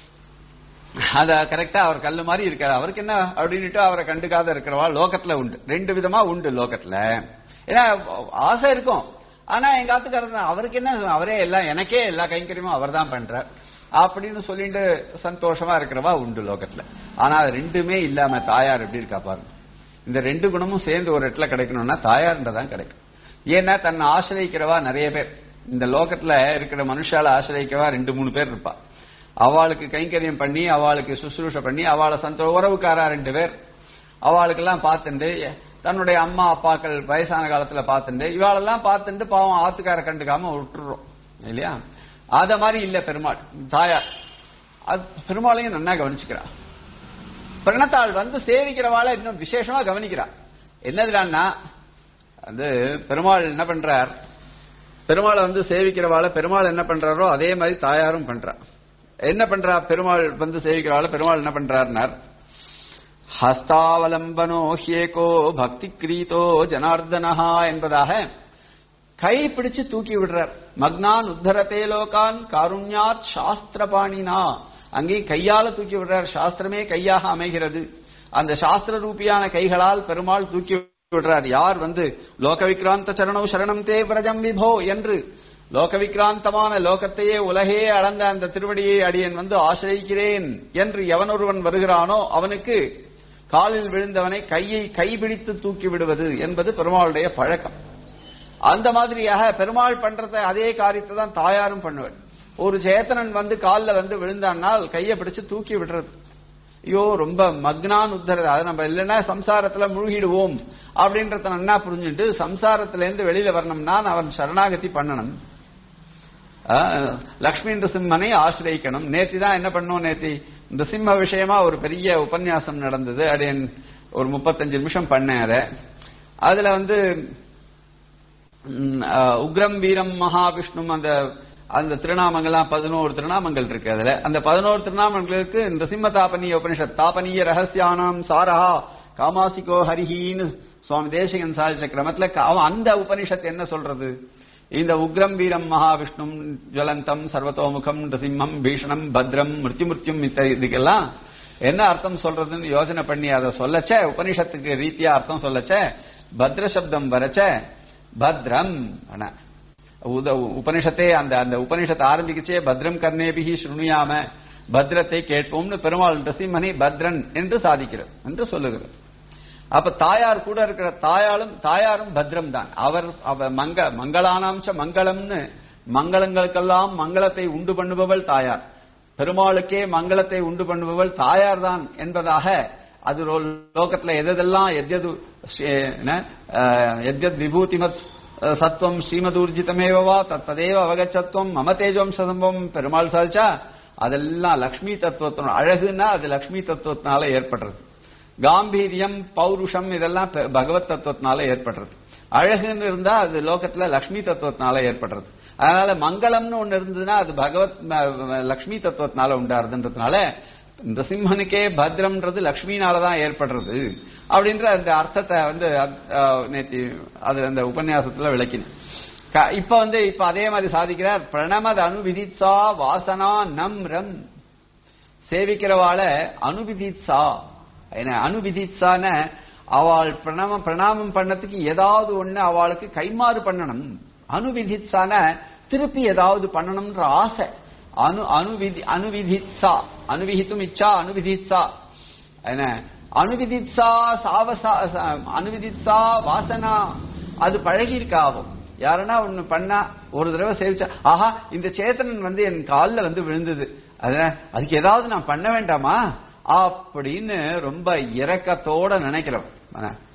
அத கரெக்டா அவர் கல்லு மாதிரி இருக்காரு அவருக்கு என்ன அப்படின்னுட்டு அவரை கண்டுக்காத இருக்கிறவா லோகத்துல உண்டு ரெண்டு விதமா உண்டு லோகத்துல ஏன்னா ஆசை இருக்கும் ஆனா எங்க ஆத்துக்காரர் அவருக்கு என்ன அவரே எல்லாம் எனக்கே எல்லா கைங்கரியமும் அவர் தான் பண்றார் அப்படின்னு சொல்லிட்டு சந்தோஷமா இருக்கிறவா உண்டு லோகத்துல ஆனா அது ரெண்டுமே இல்லாம தாயார் எப்படி இருக்கா பாருங்க இந்த ரெண்டு குணமும் சேர்ந்து ஒரு இடத்துல கிடைக்கணும்னா தாயார்ன்றதான் கிடைக்கும் ஏன்னா தன்னை ஆசிரியக்கிறவா நிறைய பேர் இந்த லோகத்துல இருக்கிற மனுஷால ஆசிரியக்கவா ரெண்டு மூணு பேர் இருப்பா அவளுக்கு கைங்கரியம் பண்ணி அவளுக்கு சுசுரூஷ பண்ணி அவளை சந்தோ உறவுக்காரா ரெண்டு பேர் அவளுக்கெல்லாம் பார்த்துண்டு தன்னுடைய அம்மா அப்பாக்கள் வயசான காலத்துல பார்த்துண்டு இவாளெல்லாம் பார்த்துட்டு பாவம் ஆத்துக்கார கண்டுக்காம விட்டுறோம் இல்லையா அத மாதிரி இல்ல பெருமாள் தாயார் அது பெருமாளையும் நன்னா கவனிச்சுக்கிறா பிரணத்தாள் வந்து சேவிக்கிறவாளை இன்னும் விசேஷமா கவனிக்கிறா என்னதுடான்னா வந்து பெருமாள் என்ன பண்றார் பெருமாளை வந்து சேவிக்கிறவாள பெருமாள் என்ன பண்றாரோ அதே மாதிரி தாயாரும் பண்றா என்ன பண்றா பெருமாள் வந்து சேவிக்கிறவாள பெருமாள் என்ன பண்றாருனார் ஹஸ்தாவலம்பனோ ஹியேகோ பக்தி கிரீதோ ஜனார்தனஹா என்பதாக கை பிடிச்சு தூக்கி விடுறார் மக்னான் உத்தரத்தே லோகான் காருண்யாத் சாஸ்திரபாணினா அங்கே கையால தூக்கி விடுறார் சாஸ்திரமே கையாக அமைகிறது அந்த சாஸ்திர ரூபியான கைகளால் பெருமாள் தூக்கி விடுறார் யார் வந்து லோக விக்ராந்த சரணோ சரணம் தே பிரஜம் விபோ என்று லோக விக்ராந்தமான லோகத்தையே உலகே அளந்த அந்த திருவடியை அடியன் வந்து ஆசிரியிக்கிறேன் என்று எவனொருவன் வருகிறானோ அவனுக்கு காலில் விழுந்தவனை கையை கைபிடித்து தூக்கி விடுவது என்பது பெருமாளுடைய பழக்கம் அந்த மாதிரியாக பெருமாள் பண்றத அதே காரியத்தை தான் தாயாரும் பண்ணுவாள் ஒரு சேத்தனன் வந்து காலில் வந்து விழுந்தான்னால் கையை பிடிச்சு தூக்கி விடுறது ஐயோ ரொம்ப மக்னான் உத்தரது அதை நம்ம இல்லைன்னா சம்சாரத்துல மூழ்கிடுவோம் அப்படின்றத நன்னா புரிஞ்சுட்டு சம்சாரத்துல இருந்து வெளியில வரணும்னா அவன் சரணாகதி பண்ணணும் ஆஹ், லக்ஷ்மி நரசிம்மனை ஆசிரியக்கணும் நேத்தி தான் என்ன பண்ணோம் நேத்தி நரசிம்ம விஷயமா ஒரு பெரிய உபன்யாசம் நடந்தது அடையன் ஒரு முப்பத்தஞ்சு நிமிஷம் பண்ணேன் அதை அதுல வந்து ம், அஹ், உக்ரம் வீரம் மகாவிஷ்ணு அந்த அந்த திருநாமங்கள்லாம் பதினோரு திருநாமங்கள் இருக்கு அதுல அந்த பதினோரு திருநாமங்களுக்கு இந்த சிம்ம தாபனீய உபனிஷத் தாபனீய ரகசியானாம் சாரஹா காமாசிகோ ஹரிஹின்னு சுவாமி தேசிகன் சாதிச்ச கிரமத்துல கா- அந்த உபனிஷத் என்ன சொல்றது இந்த உக்ரம் வீரம் மகாவிஷ்ணும் ஜுவலந்தம் சர்வதோமுகம் நரசிம்மம் பீஷணம் பத்ரம் மிருத்யுமிருத்யும் இத்த- இதுக்கெல்லாம் என்ன அர்த்தம் சொல்றதுன்னு யோசனை பண்ணி அதை சொல்லச்ச உபனிஷத்துக்கு ரீதியா அர்த்தம் சொல்லச்ச பத்ர சப்தம் வரச்ச பத்ரம் ஆனா, உத- உபனிஷத்தே அந்த அந்த உபனிஷத்தை ஆரம்பிக்கச்சே பத்ரம் கர்ணேபிகி ஸ்ருணியாம பத்ரத்தை கேட்போம்னு பெருமாள் நரசிம்மனை பத்ரன் என்று சாதிக்கிறது என்று சொல்லுகிறது அப்ப தாயார் கூட இருக்கிற தாயாரும் தாயாரும் பத்ரம் தான் அவர் அவர் மங்க மங்களானாம்ச மங்களம்னு மங்களங்களுக்கெல்லாம் மங்களத்தை உண்டு பண்ணுபவள் தாயார் பெருமாளுக்கே மங்களத்தை உண்டு பண்ணுபவள் தாயார் தான் என்பதாக அது ஒரு லோகத்துல எதெல்லாம் எத்யது ஸ்ரீ- என்ன, அஹ், எத்யத் விபூதிமத் அஹ், சத்வம் ஸ்ரீமதூர்ஜிதமேவா தத்ததேவ அவகச்சத்துவம் மம தேஜோம் சதம்பம் பெருமாள் சாதிச்சா அதெல்லாம் லக்ஷ்மி தத்துவத்தின அழகுன்னா அது லக்ஷ்மி தத்துவத்தினால ஏற்படுறது காம்பீரியம் பௌருஷம் இதெல்லாம் பெ- பகவத் தத்துவத்தினால ஏற்படுறது அழகுன்னு இருந்தா அது லோகத்துல லக்ஷ்மி தத்துவத்தினால ஏற்படுறது அதனால மங்களம்னு ஒண்ணு இருந்ததுன்னா அது பகவத் ம- லக்ஷ்மி தத்துவத்தினால உண்டாருதுன்றதுனால இந்த சிம்மனுக்கே பத்ரம்ன்றது லக்ஷ்மினால தான் ஏற்படுறது அப்படின்ற அந்த அர்த்தத்தை வந்து அத்- அஹ் நேத்தி அது அந்த உபன்யாசத்துல விளக்கினேன் க- இப்ப வந்து இப்ப அதே மாதிரி சாதிக்கிறார் பிரணமத் அனுவிதித்சா வாசனா நம் ரம் சேவிக்கிறவாள அனுவிதித்சா என்ன அனுவிதிச்சான அவள் பிரணாமம் பிரணாமம் பண்ணதுக்கு ஏதாவது ஒண்ணு அவளுக்கு கைமாறு பண்ணணும் அனுவிதிச்சான திருப்பி ஏதாவது பண்ணணும்ன்ற ஆசை அனு அனுவிதி அனுவிதிச்சா அனுவிதித்தும் இச்சா அனுவிதிச்சா என்ன அனுவிதிச்சா சாவசா ச- அனுவிதிச்சா வாசனா அது பழகி இருக்காவும் யாருன்னா ஒண்ணு பண்ணா ஒரு தடவை சேவிச்சா ஆஹா இந்த சேத்தனன் வந்து என் கால்ல வந்து விழுந்தது அத அதுக்கு ஏதாவது நான் பண்ண வேண்டாமா அப்படின்னு ரொம்ப இரக்கத்தோட நினைக்கிறோம் ஆனா,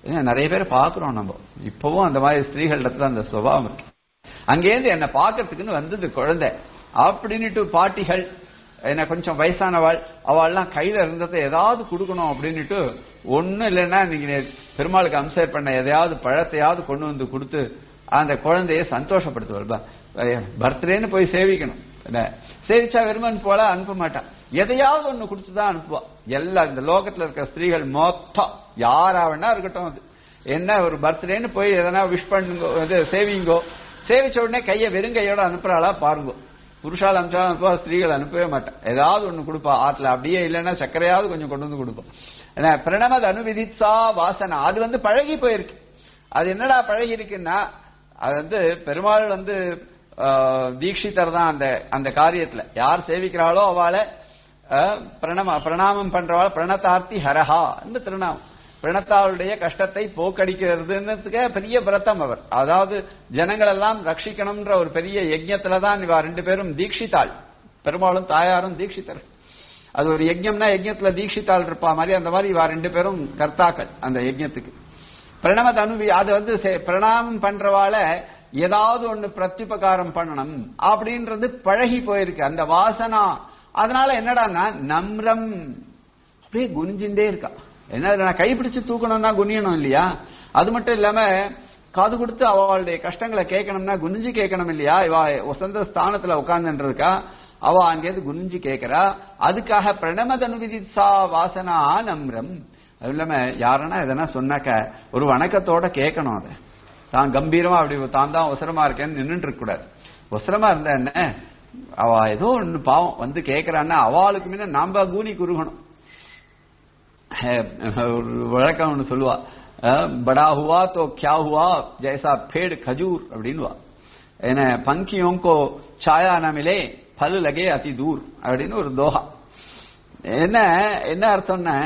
ஏன்னா, நிறைய பேர் பார்க்கிறோம் நம்ம இப்பவும் அந்த மாதிரி ஸ்திரீகளிடத்துல அந்த சுபாவம் இருக்கு அங்கேருந்து என்ன பார்க்கறதுக்குன்னு வந்தது குழந்தை அப்படின்னுட்டு பாட்டிகள் என்ன கொஞ்சம் வயசானவாள் அவள்லாம் கையில இருந்ததை ஏதாவது கொடுக்கணும் அப்படின்னுட்டு ஒண்ணும் இல்லைன்னா நீங்க நே- பெருமாளுக்கு அம்சர் பண்ண எதையாவது பழத்தையாவது கொண்டு வந்து கொடுத்து அந்த குழந்தைய சந்தோஷப்படுத்துவாள் பர்த்டேன்னு போய் சேவிக்கணும் என்ன சேவிச்சா வெறுமன் போல அனுப்ப மாட்டான் எதையாவது ஒண்ணு கொடுத்துதான் அனுப்புவா எல்லா இந்த லோகத்துல இருக்கிற ஸ்திரீகள் மொத்தம் யாரா வேணா இருக்கட்டும் அது என்ன ஒரு பர்த்டேன்னு போய் எதனா விஷ் பண்ணுங்க இது சேவிங்கோ சேவிச்ச உடனே கையை வெறுங்கையோட அனுப்புறாளா பாருங்க புருஷால் அனுப்பிச்சா அனுப்புவா ஸ்திரீகள் அனுப்பவே மாட்டேன் ஏதாவது ஒண்ணு கொடுப்பா ஆத்துல அப்படியே இல்லைன்னா சர்க்கரையாவது கொஞ்சம் கொண்டு வந்து கொடுப்போம் ஏன்னா பிரணமது அனுவிதிச்சா வாசனை அது வந்து பழகி போயிருக்கு அது என்னடா பழகி இருக்குன்னா அது வந்து பெருமாள் வந்து ஆஹ், தீட்சிதர் தான் அந்த அந்த காரியத்துல யார் சேவிக்கிறாளோ அவளை ஆஹ், பிரணம பிரணாமம் பண்றவாள் பிரணதார்த்தி ஹரஹா என்று திருநாமம் பிரணத்தாளுடைய கஷ்டத்தை போக்கடிக்கிறதுன்றதுக்கு பெரிய விரதம் அவர் அதாவது ஜனங்கள் எல்லாம் ரட்சிக்கணும்ன்ற ஒரு பெரிய யஜ்ஞத்துல தான் இவா ரெண்டு பேரும் தீட்சித்தாள் பெருமாளும் தாயாரும் தீட்சித்தர் அது ஒரு யஜ்ஞம்னா யஜ்ஞத்துல தீட்சித்தாள் இருப்பா மாதிரி அந்த மாதிரி இவா ரெண்டு பேரும் கர்த்தாக்கள் அந்த யஜ்ஞத்துக்கு பிரணவ தனுவி அது வந்து செ- பிரணாமம் பண்றவால ஏதாவது ஒண்ணு பிரத்யுபகாரம் பண்ணணும் அப்படின்றது பழகி போயிருக்கு அந்த வாசனா அதனால என்னடான்னா நம்ரம் அப்படியே குனிஞ்சுட்டே இருக்கா என்ன நான் கைப்பிடிச்சு தூக்கணும்னா குனியணும் இல்லையா அது மட்டும் இல்லாம காது கொடுத்து அவளுடைய கஷ்டங்களை கேட்கணும்னா குனிஞ்சு கேட்கணும் இல்லையா இவ வசந்த ஸ்தானத்துல உட்கார்ந்துருக்கா அவ அங்கேருந்து குனிஞ்சு கேட்கிறா அதுக்காக பிரணமதனு விதிசா வாசனா நம்ரம் அது இல்லாம யாருன்னா எதனா சொன்னாக்க ஒரு வணக்கத்தோட கேட்கணும் அதை தான் கம்பீரமா அப்படி தான் தான் அவசரமா இருக்கேன்னு நின்றுட்டு இருக்க கூடாது அவசரமா இருந்தா என்ன அவ ஏதோ ஒண்ணு பாவம் வந்து கேட்கறான்னா அவளுக்கு முன்ன நாம கூனி குறுகணும் ஒரு வழக்கம் ஒன்று சொல்லுவா அஹ், படா ஹுவா தோ கியா ஹுவா ஜெய்சா பேடு खजूर அப்படின்னுவா என்ன பங்கியோங்கோ சாயா நமிலே பல் லகே அதி தூர் அப்படின்னு ஒரு தோஹா என்ன என்ன அர்த்தம்னா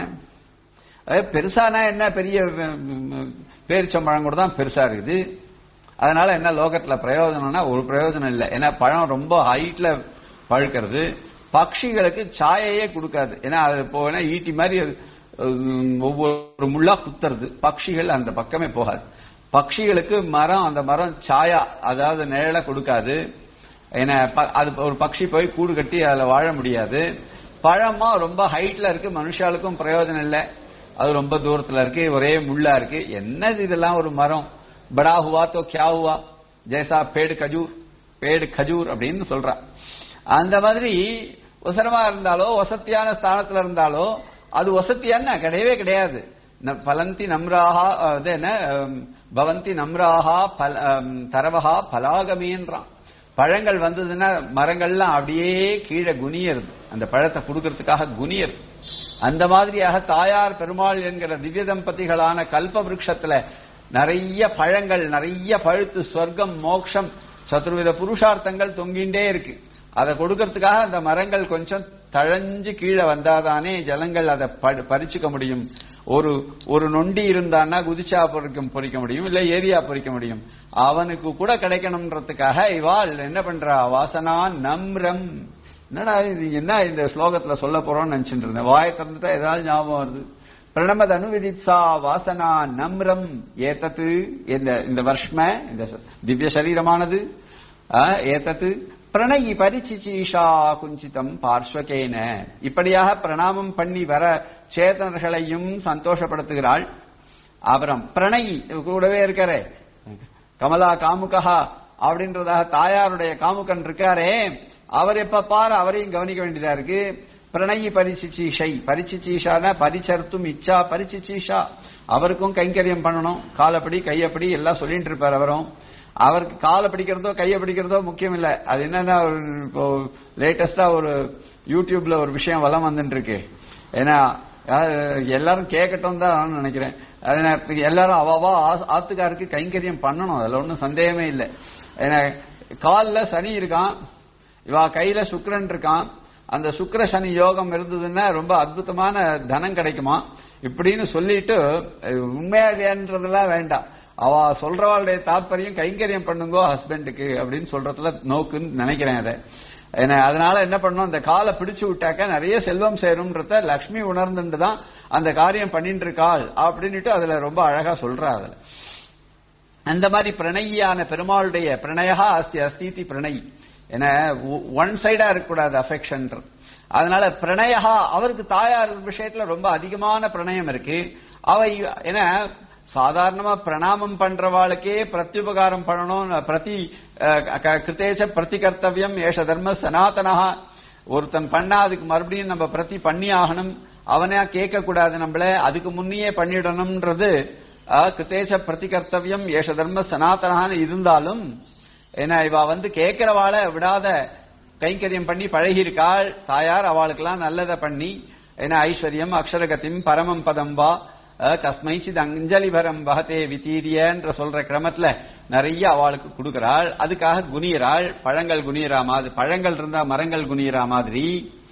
அஹ், பெருசானா என்ன பெரிய உம், பேரிச்சம்பழம் கூட தான் பெருசா இருக்குது அதனால என்ன லோகத்துல பிரயோஜனம்னா ஒரு பிரயோஜனம் இல்லை ஏன்னா பழம் ரொம்ப ஹைட்ல பழுக்கிறது பட்சிகளுக்கு சாயையே கொடுக்காது ஏன்னா அது போனா ஈட்டி மாதிரி அது, உம், ஒவ்வொரு முள்ளா குத்துறது பட்சிகள் அந்த பக்கமே போகாது பட்சிகளுக்கு மரம் அந்த மரம் சாயா அதாவது நிழல கொடுக்காது ஏன்னா ப- அது ஒரு பட்சி போய் கூடு கட்டி அதுல வாழ முடியாது பழமா ரொம்ப ஹைட்ல இருக்கு மனுஷாளுக்கும் பிரயோஜனம் இல்லை அது ரொம்ப தூரத்துல இருக்கு ஒரே முள்ளா இருக்கு என்னது இதெல்லாம் ஒரு மரம் படா ஹுவா தோ கியா ஹுவா ஜெய்சா பேடு கஜூர் பேடு கஜூர் அப்படின்னு சொல்றா அந்த மாதிரி உசரமா இருந்தாலோ வசத்தியான ஸ்தானத்துல இருந்தாலோ அது வசத்தியான கிடையவே கிடையாது ந- பலந்தி நம்ராஹா அஹ், இது என்ன அம், பவந்தி நம்ராஹா பல அம், தரவஹா பலாகமீன்றான் பழங்கள் வந்ததுன்னா மரங்கள்லாம் அப்படியே கீழே குனியறது அந்த பழத்தை கொடுக்கறதுக்காக குனியறது அந்த மாதிரியாக தாயார் பெருமாள் என்கிற திவ்ய தம்பதிகளான கல்ப விருட்சத்துல நிறைய பழங்கள் நிறைய பழுத்து சொர்க்கம் மோட்சம் சதுர்வித புருஷார்த்தங்கள் தொங்கிண்டே இருக்கு அதை கொடுக்கறதுக்காக அந்த மரங்கள் கொஞ்சம் தழைஞ்சு கீழே வந்தாதானே ஜலங்கள் அதை ப- பறிச்சுக்க முடியும் ஒரு ஒரு நொண்டி இருந்தான்னா குதிச்சா பொறிக்க பொறிக்க முடியும் இல்ல ஏரியா பொறிக்க முடியும் அவனுக்கு கூட கிடைக்கணும்ன்றதுக்காக இவாள் என்ன பண்றா வாசனா நம்ரம் என்னடா இது என்ன இந்த ஸ்லோகத்துல சொல்ல போறோம்னு நினைச்சிட்டு இருந்தேன் வாயை திறந்துட்டா ஏதாவது ஞாபகம் வருது பிரணமத அனுவிதிச்சா வாசனா நம்ரம் ஏத்தத்து இந்த இந்த வருஷ்ம இந்த திவ்ய சரீரமானது ஆ, ஏத்தத்து பிரணயி பரிச்சிச்சீஷா குஞ்சிதம் பார்ஸ்வகேன இப்படியாக பிரணாமம் பண்ணி வர சேதனர்களையும் சந்தோஷப்படுத்துகிறாள் அப்புறம் பிரணயி இது கூடவே இருக்காரே கமலா காமுகா அப்படின்றதாக தாயாருடைய காமுகன் இருக்காரே அவர் எப்ப பாரு அவரையும் கவனிக்க வேண்டியதா இருக்கு பிரணயி பரிசிச்சீஷை பரிசிச்சீஷான பரிச்சர்த்தும் இச்சா பரிசிச்சீஷா அவருக்கும் கைங்கரியம் பண்ணணும் காலப்படி கையப்படி எல்லாம் சொல்லிட்டு இருப்பார் அவரும் அவருக்கு காலை பிடிக்கிறதோ கையை பிடிக்கிறதோ முக்கியம் இல்ல அது என்னன்னா ஒரு இப்போ லேட்டஸ்டா ஒரு யூடியூப்ல ஒரு விஷயம் வலம் வந்துட்டு இருக்கு ஏன்னா அஹ், எல்லாரும் கேட்கட்டும் தான் நான் நினைக்கிறேன் அதனால எல்லாரும் அவாவா ஆ- ஆத்துக்காருக்கு கைங்கரியம் பண்ணணும் அதுல ஒன்றும் சந்தேகமே இல்லை ஏன்னா கால்ல சனி இருக்கான் இவா கையில சுக்கிரன் இருக்கான் அந்த சுக்கிர சனி யோகம் இருந்ததுன்னா ரொம்ப அற்புதமான தனம் கிடைக்குமா இப்படின்னு சொல்லிட்டு அஹ், உண்மையா இல்லையான்றதெல்லாம் வேண்டாம் அவ சொல்றவாளுடைய தாற்பயம் கைங்கரியம் பண்ணுங்கோ ஹஸ்பண்டுக்கு அப்படின்னு சொல்றதுல நோக்குன்னு நினைக்கிறேன் அதை ஏன்னா அதனால என்ன பண்ணணும் அந்த காலை பிடிச்சு விட்டாக்க நிறைய செல்வம் சேரும்ன்றத லக்ஷ்மி உணர்ந்துட்டு தான் அந்த காரியம் பண்ணிட்டு இருக்காள் அப்படின்னுட்டு அதுல ரொம்ப அழகா சொல்றா அதுல அந்த மாதிரி பிரணயியான பெருமாளுடைய பிரணயா அஸ்தி அஸ்திதி பிரணயி ஏன்னா ஒன் சைடா இருக்கக்கூடாது அஃபெக்ஷன் அதனால பிரணயா அவருக்கு தாயார் விஷயத்துல ரொம்ப அதிகமான பிரணயம் இருக்கு அவ ஏன்னா சாதாரணமா பிரணாமம் பண்றவாளுக்கே பிரத்யுபகாரம் பண்ணணும் பிரதி அஹ், க- கிருத்தேச்ச பிரதி கர்த்தவியம் ஏஷ தர்ம சனாதனா ஒருத்தன் பண்ணா அதுக்கு மறுபடியும் நம்ம பிரதி பண்ணி ஆகணும் அவனே கேட்க கூடாது நம்மள அதுக்கு முன்னையே பண்ணிடணும்ன்றது அஹ், கிருத்தேச்ச பிரதி கர்த்தவியம் ஏஷ தர்ம சனாதனான்னு இருந்தாலும் ஏன்னா இவ வந்து கேட்கிறவாளை விடாத கைங்கரியம் பண்ணி பழகியிருக்காள் தாயார் அவளுக்கெல்லாம் நல்லதை பண்ணி ஏன்னா ஐஸ்வர்யம் அக்ஷரகத்திம் பரமம் பதம் வா அஹ், கஸ்மைச்சித் அஞ்சலிபரம் வகதே வித்தீரியன்ற சொல்ற கிரமத்துல நிறைய அவளுக்கு கொடுக்கிறாள் அதுக்காக குனியறாள் பழங்கள் குனியறா மாதிரி பழங்கள் இருந்தா மரங்கள் குனியறா மாதிரி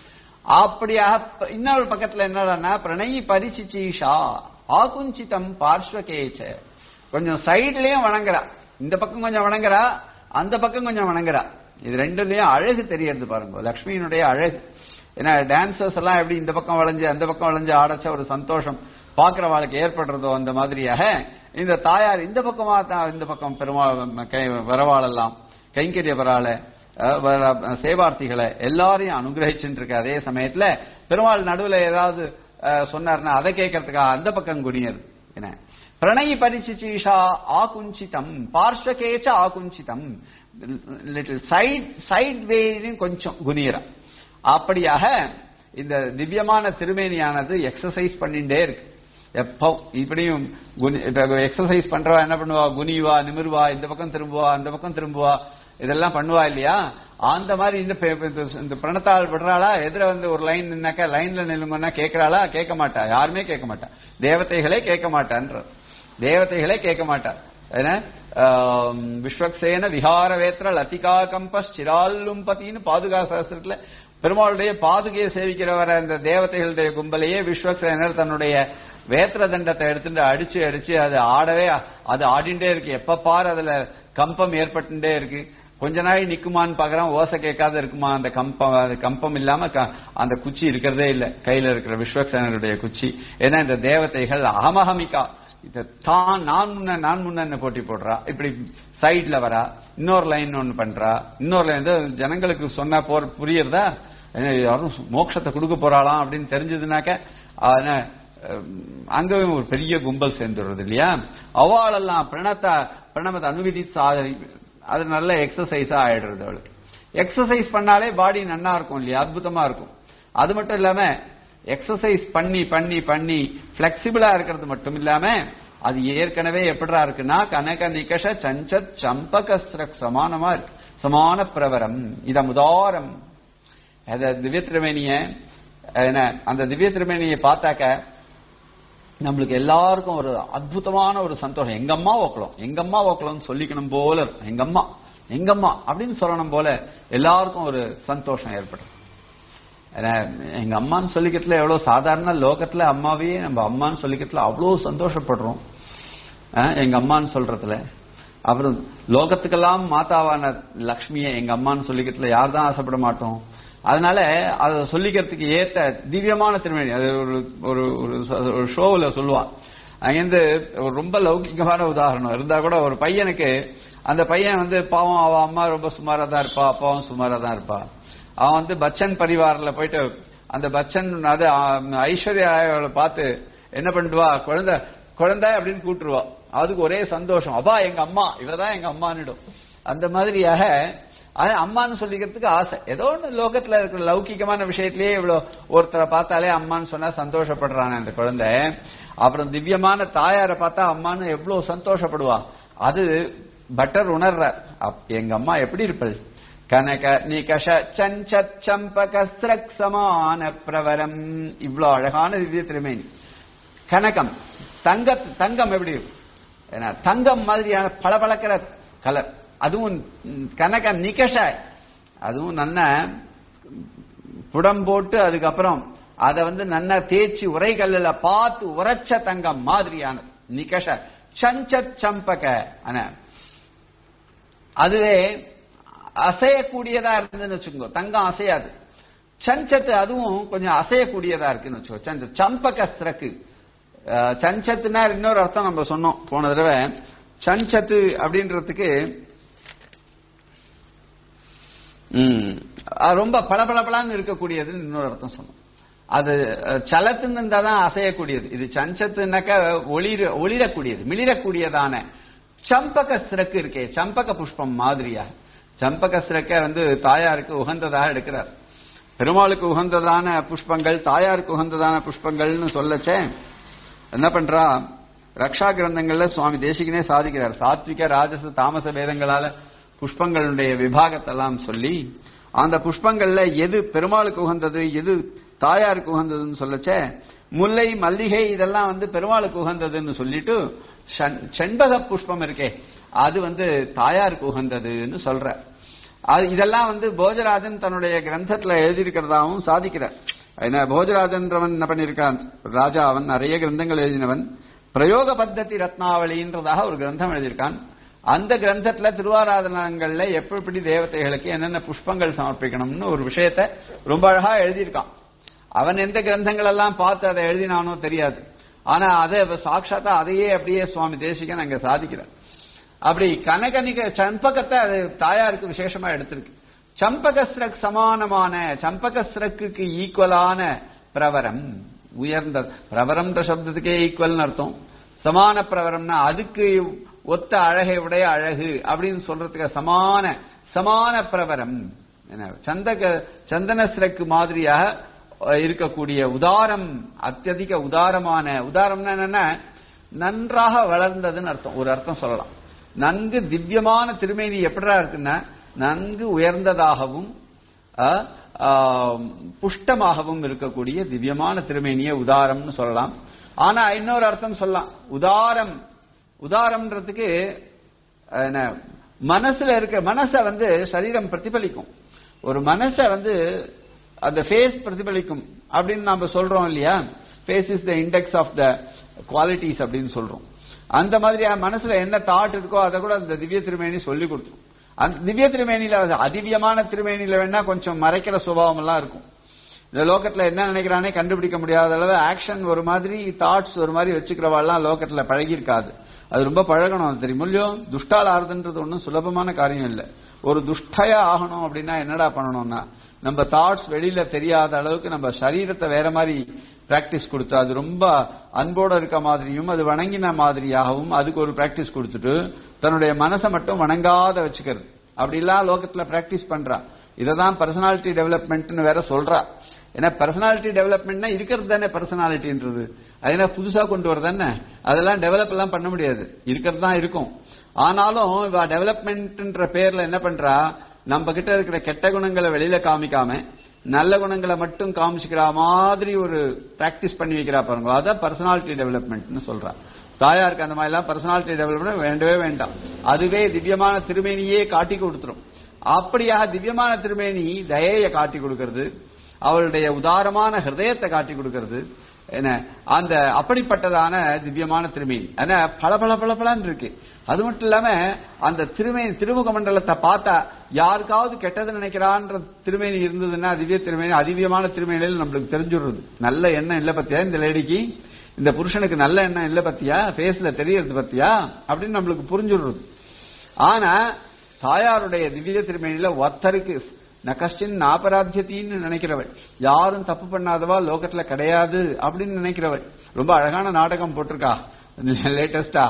அப்படியாக ப- இன்னொரு பக்கத்துல என்னடான்னா பிரணயி பரிசிச்சீஷா ஆகுஞ்சிதம் பார்ஸ்வகேச்ச கொஞ்சம் சைடுலயும் வணங்குறா இந்த பக்கம் கொஞ்சம் வணங்குறா அந்த பக்கம் கொஞ்சம் வணங்குறா இது ரெண்டுலயும் அழகு தெரியறது பாருங்க லக்ஷ்மியினுடைய அழகு ஏன்னா டான்சர்ஸ் எல்லாம் எப்படி இந்த பக்கம் வளைஞ்சு அந்த பக்கம் வளைஞ்சு ஆடச்ச ஒரு சந்தோஷம் பாக்குறவாளுக்கு ஏற்படுறதோ அந்த மாதிரியாக இந்த தாயார் இந்த பக்கமா தான் இந்த பக்கம் பெருமாள் கை- வரவாளெல்லாம் கைங்கரிய வராள அஹ், வர- சேவார்த்திகளை எல்லாரையும் அனுகிரகிச்சுட்டு இருக்க அதே சமயத்துல பெருமாள் நடுவுல ஏதாவது அஹ், சொன்னார்னா அதை கேட்கறதுக்காக அந்த பக்கம் குனியது என்ன பிரணயி பரிசிச்சீஷா ஆகுஞ்சிதம் பார்ஸ்வகேச்ச ஆகுஞ்சிதம் லிட்டில் சைட் சைட் வேலையும் கொஞ்சம் குனியரா அப்படியாக இந்த திவ்யமான திருமேனியானது எக்ஸசைஸ் பண்ணிட்டே இருக்கு எப்போ இப்படியும் எக்ஸசைஸ் பண்றவா என்ன பண்ணுவா குனிவா நிமிர்வா இந்த பக்கம் திரும்புவா அந்த பக்கம் திரும்புவா இதெல்லாம் பண்ணுவா இல்லையா அந்த மாதிரி இந்த பெ- இந்த- இந்த பிரணத்தாள் விடுறாளா எதிர வந்து ஒரு லைன் நின்னாக்கா லைன்ல நில்லுங்கன்னா கேட்கறாளா கேட்க மாட்டா யாருமே கேட்க மாட்டா தேவதைகளே கேட்க மாட்டான்ற தேவதைகளே கேட்க மாட்டா என்ன ஆம், விஸ்வக்சேன விஹாரவேத்திர லதிகா கம்பஸ் சிரால்லும்பத்தின்னு பாதுகா சாஸ்திரத்துல பெருமாளுடைய பாதுகையை சேவிக்கிறவர அந்த தேவதைகளுடைய கும்பலையே விஸ்வக்சேனர் தன்னுடைய வேத்திர தண்டத்தை எடுத்துட்டு அடிச்சு அடிச்சு அது ஆடவே அது ஆடிண்டே இருக்கு எப்ப பார் அதுல கம்பம் ஏற்பட்டுட்டே இருக்கு கொஞ்ச நாள் நிக்குமான்னு பாக்குறான் ஓசை கேட்காத இருக்குமா அந்த கம்பம் அது கம்பம் இல்லாம க- அந்த குச்சி இருக்கிறதே இல்ல கையில இருக்கிற விஸ்வக்சேனருடைய குச்சி ஏன்னா இந்த தேவதைகள் அகமகமிக்கா இத தான் நான் முன்ன நான் முன்ன போட்டி போடுறா இப்படி சைடுல வரா இன்னொரு லைன் ஒன்னு பண்றா இன்னொரு லைன் ஜனங்களுக்கு சொன்னா போற புரியுறதா ஏன்னா யாரும் மோட்சத்தை கொடுக்க போறாளாம் அப்படின்னு தெரிஞ்சதுனாக்க ஆனா, அஹ், அங்கேயும் ஒரு பெரிய கும்பல் சேர்ந்துடுறது இல்லையா அவாளெல்லாம் பிரணத்த பிரணமத்தை அனுமதி அது நல்ல எக்ஸசைஸா ஆயிடுறது அவளுக்கு எக்ஸசைஸ் பண்ணாலே பாடி நன்னா இருக்கும் இல்லையா அற்புதமா இருக்கும் அது மட்டும் இல்லாம எக்ஸசைஸ் பண்ணி பண்ணி பண்ணி பிளெக்சிபிளா இருக்கிறது மட்டும் இல்லாம அது ஏற்கனவே எப்படிடா இருக்குன்னா கனக நிகஷ சஞ்சத் சம்பகஸ்திர சமானமா இருக்கு சமான பிரவரம் இத முதாரம் அத திவ்ய திருமேனிய என்ன அந்த திவ்ய திருமேனியை பார்த்தாக்க நம்மளுக்கு எல்லாருக்கும் ஒரு அற்புதமான ஒரு சந்தோஷம் எங்க அம்மா ஓக்கலாம் எங்க அம்மா ஓக்கலம்னு சொல்லிக்கணும் போல இருக்கும். எங்க அம்மா எங்க அம்மா அப்படின்னு சொல்லணும் போல எல்லாருக்கும் ஒரு சந்தோஷம் ஏற்படும் ஏன்னா, எங்க அம்மான்னு சொல்லிக்கிறதுல எவ்வளவு சாதாரண லோகத்துல அம்மாவையே நம்ம அம்மான்னு சொல்லிக்கிறதுல அவ்வளவு சந்தோஷப்படுறோம் அஹ், எங்க அம்மான்னு சொல்றதுல அப்புறம் லோகத்துக்கெல்லாம் மாதாவான லக்ஷ்மியை எங்க அம்மான்னு சொல்லிக்கிறதுல யார் தான் ஆசைப்பட மாட்டோம் அதனால அதை சொல்லிக்கிறதுக்கு ஏத்த திவ்யமான திருமணி அது ஒரு ஒரு ஒரு- ஒரு ஷோவில் சொல்லுவான் அங்கேருந்து ஒரு ரொம்ப லௌகிகமான உதாரணம் இருந்தா கூட ஒரு பையனுக்கு அந்த பையன் வந்து பாவம் அவ அம்மா ரொம்ப சுமாரா தான் இருப்பா அப்பாவும் சுமாரா தான் இருப்பா அவன் வந்து பச்சன் பரிவாரில் போயிட்டு அந்த பச்சன் அது ஆ, ஐஸ்வர்யா ராயோட பார்த்து என்ன பண்ணிடுவா குழந்தை குழந்தை அப்படின்னு கூட்டுருவா அதுக்கு ஒரே சந்தோஷம் அப்பா எங்க அம்மா இவதான் எங்க அம்மான்னுடும் அந்த மாதிரியாக அது அம்மான்னு சொல்லிக்கிறதுக்கு ஆசை ஏதோ ஒன்று லோகத்துல இருக்கிற லௌகிகமான விஷயத்திலேயே இவ்வளவு ஒருத்தரை பார்த்தாலே அம்மான்னு சொன்னா சந்தோஷப்படுறானே அந்த குழந்தை அப்புறம் திவ்யமான தாயாரை பார்த்தா அம்மான்னு எவ்வளவு சந்தோஷப்படுவா அது பட்டர் உணர்றார் அப்- எங்க அம்மா எப்படி இருப்பது கனக நிகஷ சஞ்சத் சம்பக ஸ்ரக் சமான பிரவரம் இவ்வளவு அழகான திவ்ய திருமேனி கனகம் தங்க தங்கம் எப்படி இருக்கும்? ஏன்னா தங்கம் மாதிரியான பளபளக்கிற கலர் அதுவும் ம், கனக நிகஷ அதுவும் நல்ல புடம் போட்டு அதுக்கப்புறம் அதை வந்து நல்லா தேய்ச்சி உரைகல்லில் பார்த்து உரைச்ச தங்கம் மாதிரியான நிகஷ சஞ்சத் சம்பக அன அதுவே அசையக்கூடியதா இருந்ததுன்னு வச்சுக்கோங்க தங்கம் அசையாது சஞ்சத்து அதுவும் கொஞ்சம் அசையக்கூடியதா இருக்குன்னு வச்சுக்கோ சஞ்ச சம்பக ஸ்ரக்கு அஹ், சஞ்சத்துனா இன்னொரு அர்த்தம் நம்ம சொன்னோம் போன தடவை சஞ்சத்து அப்படின்றதுக்கு ம், அது ரொம்ப பளபளபளன்னு இருக்கக்கூடியதுன்னு இன்னொரு அர்த்தம் சொன்னோம் அது அஹ், சலத்துன்னு இருந்தா தான் அசையக்கூடியது இது சஞ்சத்துனாக்க ஒளிர ஒளிரக்கூடியது மிளிரக்கூடியதான சம்பக சிறக்கு இருக்கே சம்பக புஷ்பம் மாதிரியா சம்பக சிறக்க வந்து தாயாருக்கு உகந்ததாக எடுக்கிறார் பெருமாளுக்கு உகந்ததான புஷ்பங்கள் தாயாருக்கு உகந்ததான புஷ்பங்கள்னு சொல்லச்சே என்ன பண்றா ரக்ஷா கிரந்தங்கள்ல சுவாமி தேசிகனே சாதிக்கிறார் சாத்விக ராஜச தாமச வேதங்களால புஷ்பங்களுடைய விபாகத்தெல்லாம் சொல்லி அந்த புஷ்பங்கள்ல எது பெருமாளுக்கு உகந்தது எது தாயாருக்கு உகந்ததுன்னு சொல்லச்சே முல்லை மல்லிகை இதெல்லாம் வந்து பெருமாளுக்கு உகந்ததுன்னு சொல்லிட்டு செண்- செண்பக புஷ்பம் இருக்கே அது வந்து தாயாருக்கு உகந்ததுன்னு சொல்ற அது இதெல்லாம் வந்து போஜராஜன் தன்னுடைய கிரந்தத்துல எழுதியிருக்கிறதாவும் சாதிக்கிறார் என்ன போஜராஜன்றவன் என்ன பண்ணியிருக்கான் ராஜா அவன் நிறைய கிரந்தங்கள் எழுதினவன் பிரயோக பத்ததி ரத்னாவளின்றதாக ஒரு கிரந்தம் எழுதியிருக்கான் அந்த கிரந்தத்துல திருவாராதனங்கள்ல எப்படி எப்படி தேவதைகளுக்கு என்னென்ன புஷ்பங்கள் சமர்ப்பிக்கணும்னு ஒரு விஷயத்தை ரொம்ப அழகா எழுதியிருக்கான் அவன் எந்த கிரந்தங்கள் எல்லாம் பார்த்து அதை எழுதினானோ தெரியாது ஆனா அதை சாட்சாத்தா அதையே அப்படியே சுவாமி தேசிகன் அங்க சாதிக்கிறார் அப்படி கனகனிக சம்பகத்தை அது தாயாருக்கு விசேஷமா எடுத்திருக்கு சம்பகஸ்ரக் சமானமான சம்பகஸ்ரக்கு ஈக்குவலான பிரவரம் உயர்ந்த பிரவரம்ன்ற சப்தத்துக்கே ஈக்குவல்னு அர்த்தம் சமான பிரவரம்னா அதுக்கு ஒத்த அழகை உடைய அழகு அப்படின்னு சொல்றதுக்கு சமான சமான பிரவரம் என்ன சந்தக சந்தனஸ்ரக்கு மாதிரியாக அஹ், இருக்கக்கூடிய உதாரம் அத்தியதிக உதாரமான உதாரம்னா என்னன்னா நன்றாக வளர்ந்ததுன்னு அர்த்தம் ஒரு அர்த்தம் சொல்லலாம் நன்கு திவ்யமான திருமேனி எப்படிடா இருக்குன்னா நன்கு உயர்ந்ததாகவும் அஹ், ஆம், புஷ்டமாகவும் இருக்கக்கூடிய திவ்யமான திருமேனியை உதாரம்னு சொல்லலாம் ஆனா இன்னொரு அர்த்தம் சொல்லலாம் உதாரம் உதாரம்ன்றதுக்கு அஹ், என்ன மனசுல இருக்க மனசை வந்து சரீரம் பிரதிபலிக்கும் ஒரு மனசை வந்து அந்த ஃபேஸ் பிரதிபலிக்கும் அப்படின்னு நாம சொல்றோம் இல்லையா face is the index of the qualities அப்படின்னு சொல்றோம் அந்த மாதிரி மனசுல என்ன தாட் இருக்கோ அதை கூட அந்த திவ்ய திருமேனி சொல்லி கொடுத்துரும் அந்த திவ்ய திருமேனியில அது அதிவ்யமான திருமேனியில வேணா கொஞ்சம் மறைக்கிற சுபாவம் எல்லாம் இருக்கும் இந்த லோகத்துல என்ன நினைக்கிறானே கண்டுபிடிக்க முடியாத அளவு ஆக்ஷன் ஒரு மாதிரி தாட்ஸ் ஒரு மாதிரி வச்சுக்கிறவாள்லாம் லோகத்துல பழகி இருக்காது அது ரொம்ப பழகணும் அது தெரியும் இல்லையோ துஷ்டால் ஆறுதுன்றது ஒன்றும் சுலபமான காரியம் இல்லை ஒரு துஷ்டயா ஆகணும் அப்படின்னா என்னடா பண்ணணும்னா நம்ம தாட்ஸ் வெளியில தெரியாத அளவுக்கு நம்ம சரீரத்தை வேற மாதிரி பிராக்டிஸ் கொடுத்து அது ரொம்ப அன்போட இருக்க மாதிரியும் அது வணங்கின மாதிரியாகவும் அதுக்கு ஒரு பிராக்டிஸ் கொடுத்துட்டு தன்னுடைய மனசை மட்டும் வணங்காத வச்சுக்கிறது அப்படிலாம் லோகத்துல பிராக்டிஸ் பண்றா இததான் பர்சனாலிட்டி டெவலப்மெண்ட்னு வேற சொல்றா ஏன்னா பர்சனாலிட்டி டெவலப்மெண்ட்னா இருக்கிறது தானே பர்சனாலிட்டின்றது அது என்ன புதுசா கொண்டு வர தானே அதெல்லாம் டெவலப் எல்லாம் பண்ண முடியாது இருக்கிறது தான் இருக்கும் ஆனாலும் இவ டெவலப்மெண்ட்ன்ற பேர்ல என்ன பண்றா நம்ம கிட்ட இருக்கிற கெட்ட குணங்களை வெளியில காமிக்காம நல்ல குணங்களை மட்டும் காமிச்சுக்கிற மாதிரி ஒரு பிராக்டிஸ் பண்ணி வைக்கிறா பாருங்க அதான் பர்சனாலிட்டி டெவலப்மெண்ட்னு சொல்றா தாயாருக்கு அந்த மாதிரிலாம் பர்சனாலிட்டி டெவலப்மெண்ட் வேண்டவே வேண்டாம் அதுவே திவ்யமான திருமேனியே காட்டி கொடுத்துரும் அப்படியாக திவ்யமான திருமேனி தயையை காட்டி கொடுக்கிறது அவளுடைய உதாரமான ஹிருதயத்தை காட்டி கொடுக்கிறது என்ன அந்த அப்படிப்பட்டதான திவ்யமான திருமேனி ஆனா பல பல பல பலன்னு இருக்கு அது மட்டும் இல்லாம அந்த திருமேனி திருமுக மண்டலத்தை பார்த்தா யாருக்காவது கெட்டது நினைக்கிறான்ற திருமேனி இருந்ததுன்னா திவ்ய திருமேனி அதிவ்யமான திருமேனியில் நம்மளுக்கு தெரிஞ்சுடுறது நல்ல எண்ணம் இல்ல பத்தியா இந்த லேடிக்கு இந்த புருஷனுக்கு நல்ல எண்ணம் இல்ல பத்தியா ஃபேஸ்ல தெரியறது பத்தியா அப்படின்னு நம்மளுக்கு புரிஞ்சுடுறது ஆனா தாயாருடைய திவ்ய திருமேனியில ஒருத்தருக்கு நகஷ்டின் நாபராத்தியத்தின்னு நினைக்கிறவள் யாரும் தப்பு பண்ணாதவா லோகத்துல கிடையாது அப்படின்னு நினைக்கிறவள் ரொம்ப அழகான நாடகம் போட்டிருக்கா லேட்டஸ்டா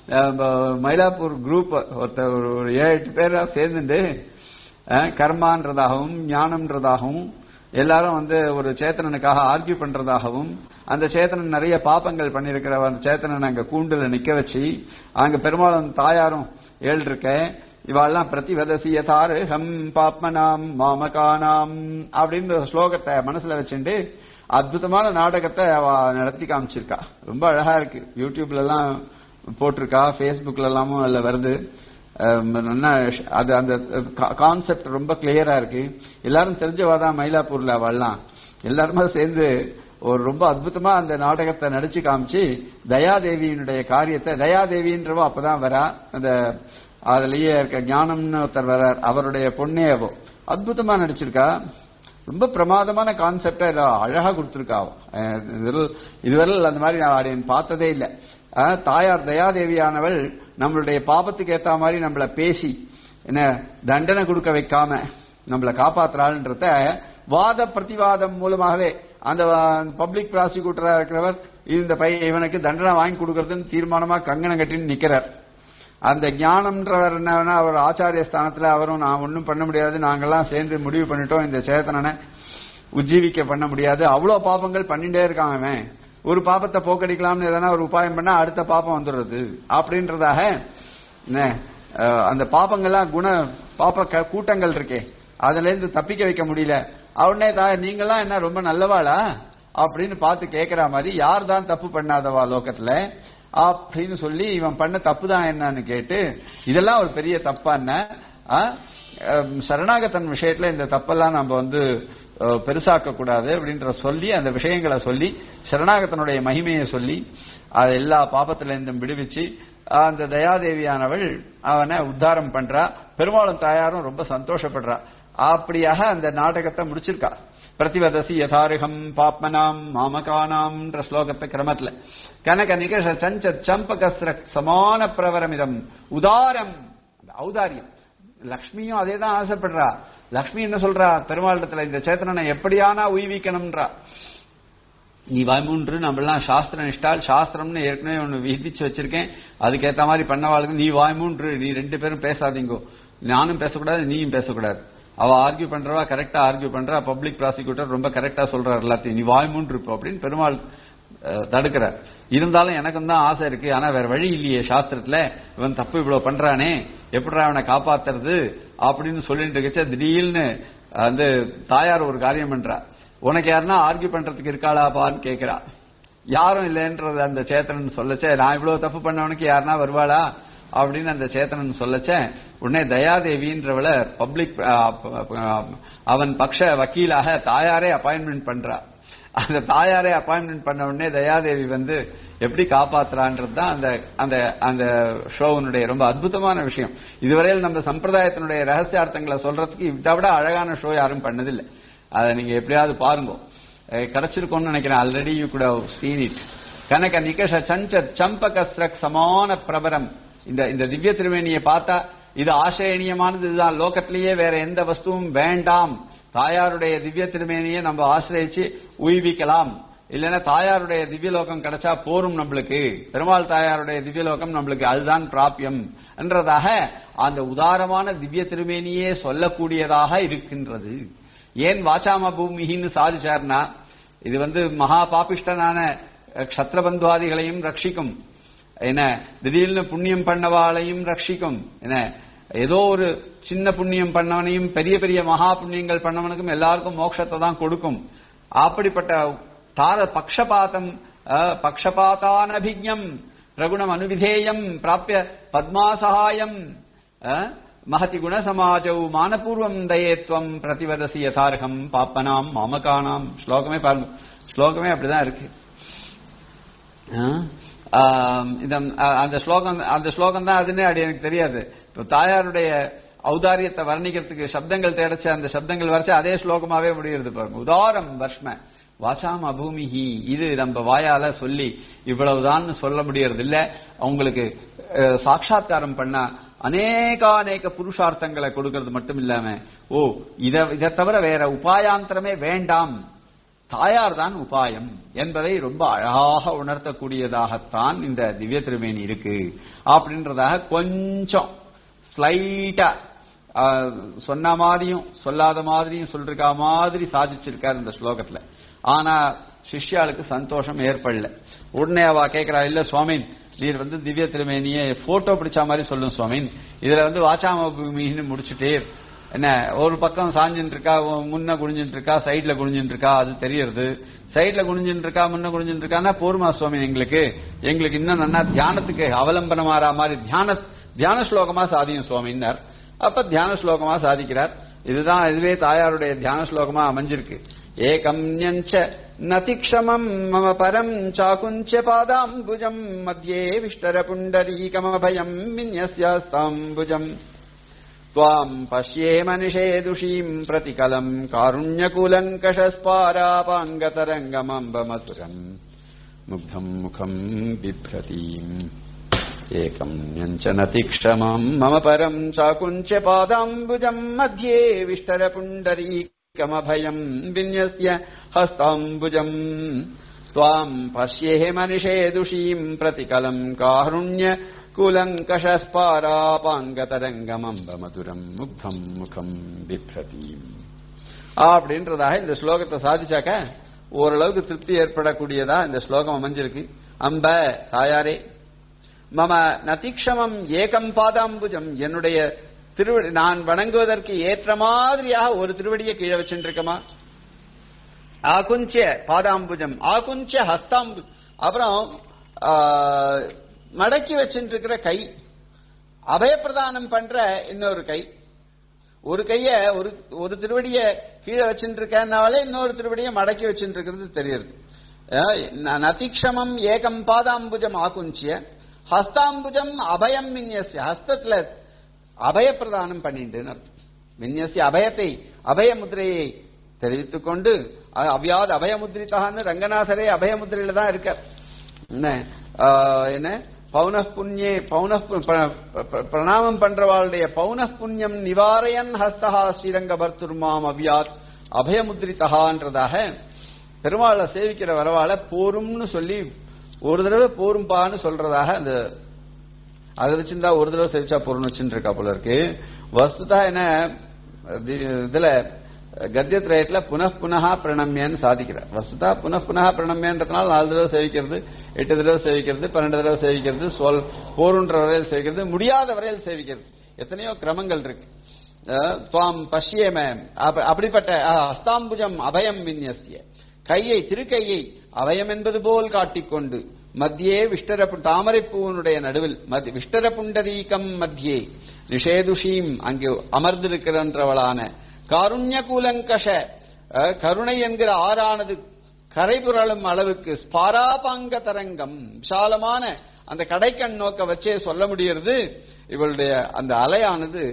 மயிலாப்பூர் குரூப் ஒருத்த ஒரு ஒரு ஏழு எட்டு பேரா சேர்ந்துட்டு அஹ், கர்மான்றதாகவும் ஞானம்ன்றதாகவும் எல்லாரும் வந்து ஒரு சேத்தனனுக்காக ஆர்கியூ பண்றதாகவும் அந்த சேத்தனன் நிறைய பாப்பங்கள் பண்ணிருக்கிற அந்த சேத்தனன் அங்க கூண்டுல நிக்க வச்சு அங்க பெருமாளும் தாயாரும் ஏழு இருக்க இவாள்லாம் பிரதிவதசி யதாரு ஹம் பாப்மனாம் மாமகானாம் அப்படின்னு ஒரு ஸ்லோகத்தை மனசுல வச்சுட்டு அற்புதமான நாடகத்தை அவ நடத்தி காமிச்சிருக்கா ரொம்ப அழகா இருக்கு யூடியூப்ல எல்லாம் போட்டிருக்கா ஃபேஸ்புக்ல எல்லாமும் அதுல வருது அஹ் நல்லா ஷ்- அது அந்த கான்செப்ட் ரொம்ப கிளியரா இருக்கு எல்லாரும் தெரிஞ்சவாதான் மயிலாப்பூர்ல அவள்லாம் எல்லாருமே சேர்ந்து ஒரு ரொம்ப அற்புதமா அந்த நாடகத்தை நடிச்சு காமிச்சு தயாதேவியினுடைய காரியத்தை தயாதேவின்றவோ அப்பதான் வரா அந்த அதுலயே இருக்க ஞானம்னு ஒருத்தர் வர்றார் அவருடைய பொண்ணே அவோ அற்புதமா நடிச்சிருக்கா ரொம்ப பிரமாதமான கான்செப்டா இதை அழகா கொடுத்துருக்கா அவ. அஹ் இதுவரை- இதுவரை அந்த மாதிரி நான் பார்த்ததே இல்லை அஹ் தாயார் தயாதேவியானவள் நம்மளுடைய பாபத்துக்கு ஏத்த மாதிரி நம்மள பேசி என்ன தண்டனை கொடுக்க வைக்காம நம்மளை காப்பாத்துறாள்ன்றத வாத பிரதிவாதம் மூலமாகவே அந்த பப்ளிக் ப்ராசிக்யூட்டரா இருக்கிறவர் இந்த பை இவனுக்கு தண்டனை வாங்கி கொடுக்கறதுன்னு தீர்மானமா கங்கணம் கட்டின்னு நிக்கிறார் அந்த ஞானம்ன்றவர் என்னன்னா அவர் ஆச்சாரிய ஸ்தானத்துல அவரும் நான் ஒன்றும் பண்ண முடியாது நாங்கெல்லாம் சேர்ந்து முடிவு பண்ணிட்டோம் இந்த சேத்தனனை உஜ்ஜீவிக்க பண்ண முடியாது அவ்வளவு பாபங்கள் பண்ணிட்டே இருக்கான் அவன் ஒரு பாபத்தை போக்கடிக்கலாம்னு எதனா ஒரு உபாயம் பண்ணா அடுத்த பாபம் வந்துடுறது அப்படின்றதாக என்ன, அஹ், அந்த பாபங்கள்லாம் குண பாப்ப க- கூட்டங்கள் இருக்கே அதுல இருந்து தப்பிக்க வைக்க முடியல அவனே தான் நீங்கெல்லாம் என்ன ரொம்ப நல்லவாளா அப்படின்னு பார்த்து கேட்கிற மாதிரி யார் தான் தப்பு பண்ணாதவா லோகத்துல அப்படின்னு சொல்லி இவன் பண்ண தப்பு தான் என்னன்னு கேட்டு இதெல்லாம் ஒரு பெரிய தப்பா என்ன ஆ? அம், சரணாகதன் விஷயத்துல இந்த தப்பெல்லாம் நம்ம வந்து அஹ், பெருசாக்க கூடாது அப்படின்ற சொல்லி அந்த விஷயங்களை சொல்லி சரணாகதனுடைய மகிமையை சொல்லி அது எல்லா பாபத்திலிருந்தும் விடுவிச்சு அந்த தயாதேவியானவள் அவனை உத்தாரம் பண்றா பெருமாளும் தாயாரும் ரொம்ப சந்தோஷப்படுறா அப்படியாக அந்த நாடகத்தை முடிச்சிருக்கா பிரதிவதசி யதாரிகம் பாப்மனாம் மாமகானாம்ன்ற ஸ்லோகத்தை கிரமத்துல கனக நிகழ சஞ்ச சம்பகஸ்ர சமான பிரவரமிதம் உதாரம் அந்த ஔதாரியம் லக்ஷ்மியும் அதே தான் ஆசைப்படுறா லக்ஷ்மி என்ன சொல்றா பெருமாளிடத்துல இந்த சேத்தனனை எப்படியானா உய்விக்கணும்ன்றா நீ வாய்மூன்று நம்மளாம் சாஸ்திர நிஷ்டால் சாஸ்திரம்னு ஏற்கனவே ஒன்று விதிச்சு வச்சிருக்கேன் அதுக்கேத்த மாதிரி பண்ணவாளுக்கு நீ வாய்மூன்று நீ ரெண்டு பேரும் பேசாதீங்கோ நானும் பேசக்கூடாது நீயும் பேசக்கூடாது அவ ஆர்கியூ பண்றவா கரெக்டா ஆர்கியூ பண்றா பப்ளிக் ப்ராசிக்யூட்டர் ரொம்ப கரெக்டா சொல்றாரு எல்லாத்தையும் நீ வாய்மூன்று இருப்போம் அப்படின்னு பெருமாள் அஹ், தடுக்கிறார் இருந்தாலும் எனக்கும் தான் ஆசை இருக்கு ஆனா வேற வழி இல்லையே சாஸ்திரத்துல இவன் தப்பு இவ்வளவு பண்றானே எப்படிடா அவனை காப்பாத்துறது அப்படின்னு சொல்லிட்டு இருக்கச்ச திடீர்னு வந்து தாயார் ஒரு காரியம் பண்றா உனக்கு யாருன்னா ஆர்கியூ பண்றதுக்கு இருக்காளாப்பான்னு கேக்குறா யாரும் இல்லைன்றது அந்த சேத்தனன் சொல்லச்சே நான் இவ்வளவு தப்பு பண்ணவனுக்கு யாருன்னா வருவாளா அப்படின்னு அந்த சேத்தனன் சொல்லச்சே உடனே தயாதேவின்றவள பப்ளிக் அவன் பக்ஷ வக்கீலாக தாயாரே அப்பாயின்மெண்ட் பண்றா அந்த தாயாரே அப்பாயின்மெண்ட் பண்ண உடனே தயாதேவி வந்து எப்படி காப்பாத்துறான்றது தான் அந்த அந்த அந்த ஷோவனுடைய ரொம்ப அற்புதமான விஷயம் இதுவரையில் நம்ம சம்பிரதாயத்தினுடைய ரகசியார்த்தங்களை சொல்றதுக்கு இதை விட அழகான ஷோ யாரும் பண்ணதில்லை அதை நீங்க எப்படியாவது பாருங்க அஹ் கிடைச்சிருக்கும்னு நினைக்கிறேன் already you could seen it கனக நிகஷ சஞ்ச சம்பக ஸ்ரக் சமான பிரபரம் இந்த இந்த திவ்ய திருவேணியை பார்த்தா இது ஆசிரியனியமானது இதுதான் லோகத்திலேயே வேற எந்த வஸ்துவும் வேண்டாம் தாயாருடைய திவ்ய திருமேனியை நம்ம ஆசிரியச்சு உய்விக்கலாம் இல்லைன்னா தாயாருடைய திவ்யலோகம் கிடைச்சா போரும் நம்மளுக்கு பெருமாள் தாயாருடைய திவ்யலோகம் நம்மளுக்கு அதுதான் பிராபியம் என்றதாக அந்த உதாரமான திவ்ய திருமேனியே சொல்லக்கூடியதாக இருக்கின்றது ஏன் வாச்சாம பூமின்னு சாதிச்சார்னா இது வந்து மகா பாபிஷ்டனான அஹ், க்ஷத்ரபந்துவாதிகளையும் ரட்சிக்கும் என்ன திடீர்னு புண்ணியம் பண்ணவாளையும் ரட்சிக்கும் என்ன ஏதோ ஒரு சின்ன புண்ணியம் பண்ணவனையும் பெரிய பெரிய மகா புண்ணியங்கள் பண்ணவனுக்கும் எல்லாருக்கும் மோட்சத்தை தான் கொடுக்கும் அப்படிப்பட்ட தார பக்ஷபாதம் அஹ், பக்ஷபாதானபிஜம் பிரகுணம் அனுவிதேயம் பிராப்பிய பத்மாசகாயம் அஹ், மகதி குணசமாஜௌ மானபூர்வம் தயேத்வம் பிரதிவதசி யதார்கம் பாப்பனாம் மாமகானாம் ஸ்லோகமே பாருங்க ஸ்லோகமே அப்படிதான் இருக்கு ஆஹ், ஆம், இந்த அ- அந்த ஸ்லோகம் அந்த ஸ்லோகம் தான் அதுன்னு அது எனக்கு தெரியாது இப்போ தாயாருடைய ஔதாரியத்தை வர்ணிக்கிறதுக்கு சப்தங்கள் தேடச்ச அந்த சப்தங்கள் வரைச்ச அதே ஸ்லோகமாவே முடிகிறது பாருங்க உதாரம் வர்ஷ்ம வாசாம் அபூமிஹி இது நம்ம வாயால சொல்லி இவ்வளவுதான் சொல்ல முடியறது இல்ல அவங்களுக்கு அஹ், சாட்சாத்காரம் பண்ணா அநேகாநேக புருஷார்த்தங்களை கொடுக்கறது மட்டும் இல்லாம ஓ இத இதை தவிர வேற உபாயாந்திரமே வேண்டாம் தாயார் தான் உபாயம் என்பதை ரொம்ப அழகாக உணர்த்தக்கூடியதாகத்தான் இந்த திவ்ய திருமேனி இருக்கு அப்படின்றதாக கொஞ்சம் ஸ்லைட்டா சொன்ன மாதிரியும் சொல்லாத மாதிரியும் சொல்லிருக்கா மாதிரி சாதிச்சிருக்கார் இந்த ஸ்லோகத்துல ஆனா சிஷ்யாளுக்கு சந்தோஷம் ஏற்படல உடனே அவ கேட்கிறா இல்ல சுவாமின் நீர் வந்து திவ்ய திருமேனியை போட்டோ பிடிச்ச மாதிரி சொல்லும் சுவாமின் இதுல வந்து வாச்சாம பூமின்னு முடிச்சுட்டு என்ன ஒரு பக்கம் சாஞ்சின்னு இருக்கா ஒ- முன்ன குனிஞ்சின்னு இருக்கா சைடுல குனிஞ்சின்னு இருக்கா அது தெரியறது சைடுல குனிஞ்சின்னு இருக்கா முன்ன குனிஞ்சின்னு இருக்கான்னா போருமா சுவாமி எங்களுக்கு எங்களுக்கு இன்னும் நன்னா தியானத்துக்கு அவலம்பனமாறா மாதிரி தியான தியான ஸ்லோகமா சாதியும் சுவாமின்னார் அப்ப தியான ஸ்லோகமா சாதிக்கிறார் இதுதான் இதுவே தாயாருடைய தியான ஸ்லோகமா அமைஞ்சிருக்கு ஏகம் ஞஞ்ச நதிக்ஷமம் மம பரம் சாகுஞ்ச பாதாம்புஜம் மத்தியே விஷ்டரபுண்டரீகமபயம் விநியஸ்யாஸ்தாம்புஜம் त्वाम् पश्येम निषेदुषीम् प्रतिकलम् कारुण्यकुलङ्कषस्पारापाङ्गतरङ्गमम्बमधुरम् मुग्धम् मुखम् बिभ्रतीम् एकम् न्यञ्चन तीक्षमम् मम परम् चाकुञ्च पादाम्बुजम् मध्ये विष्टरपुण्डरीकमभयम् विन्यस्य हस्ताम्बुजम् त्वाम् पश्येम निषेदुषीम् प्रतिकलम् कारुण्य குலங்கஷஸ்பாராபாங்கதரங்கமம்ப மதுரம் முக்தம் முகம் பிப்ரதீம் அப்படின்றதாக இந்த ஸ்லோகத்தை சாதிச்சாக்க ஓரளவுக்கு திருப்தி ஏற்படக்கூடியதா இந்த ஸ்லோகம் அமைஞ்சிருக்கு அம்ப தாயாரே மம நதிக்ஷமம் ஏகம் பாதாம்புஜம் என்னுடைய திருவடி நான் வணங்குவதற்கு ஏற்ற மாதிரியாக ஒரு திருவடியை கீழே வச்சுருக்கமா ஆகுஞ்ச பாதாம்புஜம் ஆகுஞ்ச ஹஸ்தாம்பு அப்புறம் மடக்கி வச்சுட்டு இருக்கிற கை அபயப்பிரதானம் பண்ற இன்னொரு கை ஒரு கைய ஒரு ஒரு திருவடிய கீழே வச்சுட்டு இருக்கனாலே இன்னொரு திருவடிய மடக்கி வச்சுட்டு இருக்கிறது தெரியுது நதிக்ஷமம் ஏகம் பாதாம்புஜம் ஆகுஞ்சிய ஹஸ்தாம்புஜம் அபயம் விநியசிய ஹஸ்தத்துல அபயப்பிரதானம் பண்ணிட்டு விநியசிய அபயத்தை அபய முதிரையை தெரிவித்துக் கொண்டு அவ்யாது அபயமுத்ரிதான்னு ரங்கநாதரே அபயமுத்திரையில தான் இருக்க என்ன என்ன பௌன புண்ணியே பௌன பிரணாமம் பண்றவாளுடைய பௌன புண்ணியம் நிவாரையன் ஹஸ்தஹா ஸ்ரீரங்க பர்த்துர்மாம் அவ்யாத் அபயமுத்ரிதகான்றதாக பெருமாளை சேவிக்கிற வரவாள போரும்னு சொல்லி ஒரு தடவை போரும்பான்னு சொல்றதாக அந்த அதை வச்சிருந்தா ஒரு தடவை சேவிச்சா போரும்னு வச்சுட்டு இருக்கா போல இருக்கு வஸ்துதா என்ன இதுல கத்தியத்ரயத்துல புனః புனகா பிரணம்யன்னு சாதிக்கிறார் வசுதா புனః புனகா பிரணம்யன்றதுனால நாலு தடவை சேவிக்கிறது எட்டு தடவை சேவிக்கிறது பன்னெண்டு தடவை சேவிக்கிறது சொல் போருன்ற வரையில் சேவிக்கிறது முடியாத வரையில் சேவிக்கிறது எத்தனையோ கிரமங்கள் இருக்கு துவாம் பஷ்யேம அப்படிப்பட்ட ஹஸ்தாம்புஜம் அபயம் விநியசிய கையை திருக்கையை அபயம் என்பது போல் காட்டிக்கொண்டு மத்தியே விஷ்டர தாமரைப்பூவனுடைய நடுவில் விஷ்டர புண்டரீகம் மத்தியே நிஷேதுஷீம் அங்கே அமர்ந்திருக்கிறன்றவளான காருண்ய கூலங்கஷ கருணை என்கிற ஆறானது கரைபுரளும் அளவுக்கு ஸ்பாராபாங்க தரங்கம் விசாலமான அந்த கடைக்கண் நோக்க வச்சே சொல்ல முடியறது இவளுடைய அந்த அலையானது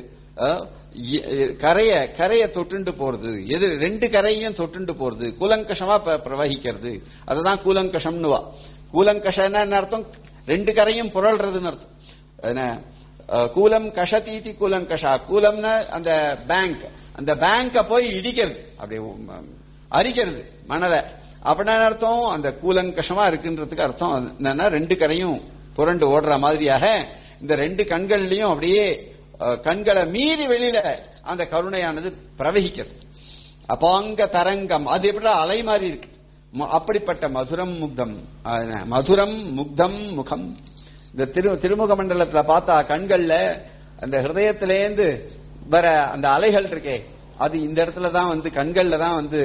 கரைய கரைய தொட்டுண்டு போறது எது ரெண்டு கரையும் தொட்டுண்டு போறது கூலங்கஷமா பிரவகிக்கிறது அதுதான் கூலங்கஷம்னுவா கூலங்கஷன்னா அர்த்தம் ரெண்டு கரையும் புரள்றதுன்னு அர்த்தம் என்ன கூலம் கஷதீதி கூலங்கஷா கூலம்னா அந்த பேங்க் அந்த பேங்க போய் இடிக்கிறது அப்படியே அரிக்கிறது மணலை அப்படின்னா அர்த்தம் அந்த கூலங்கஷமா இருக்குன்றதுக்கு அர்த்தம் என்னன்னா ரெண்டு கரையும் புரண்டு ஓடுற மாதிரியாக இந்த ரெண்டு கண்கள்லயும் அப்படியே கண்களை மீறி வெளியில அந்த கருணையானது பிரவகிக்கிறது அப்பாங்க தரங்கம் அது எப்படி அலை மாதிரி இருக்கு அப்படிப்பட்ட மதுரம் முக்தம் மதுரம் முக்தம் முகம் இந்த திரு திருமுக மண்டலத்துல பார்த்தா கண்கள்ல அந்த ஹிருதயத்திலேருந்து வர அந்த அலைகள் இருக்கே அது இந்த இடத்துல தான் வந்து கண்கள்ல தான் வந்து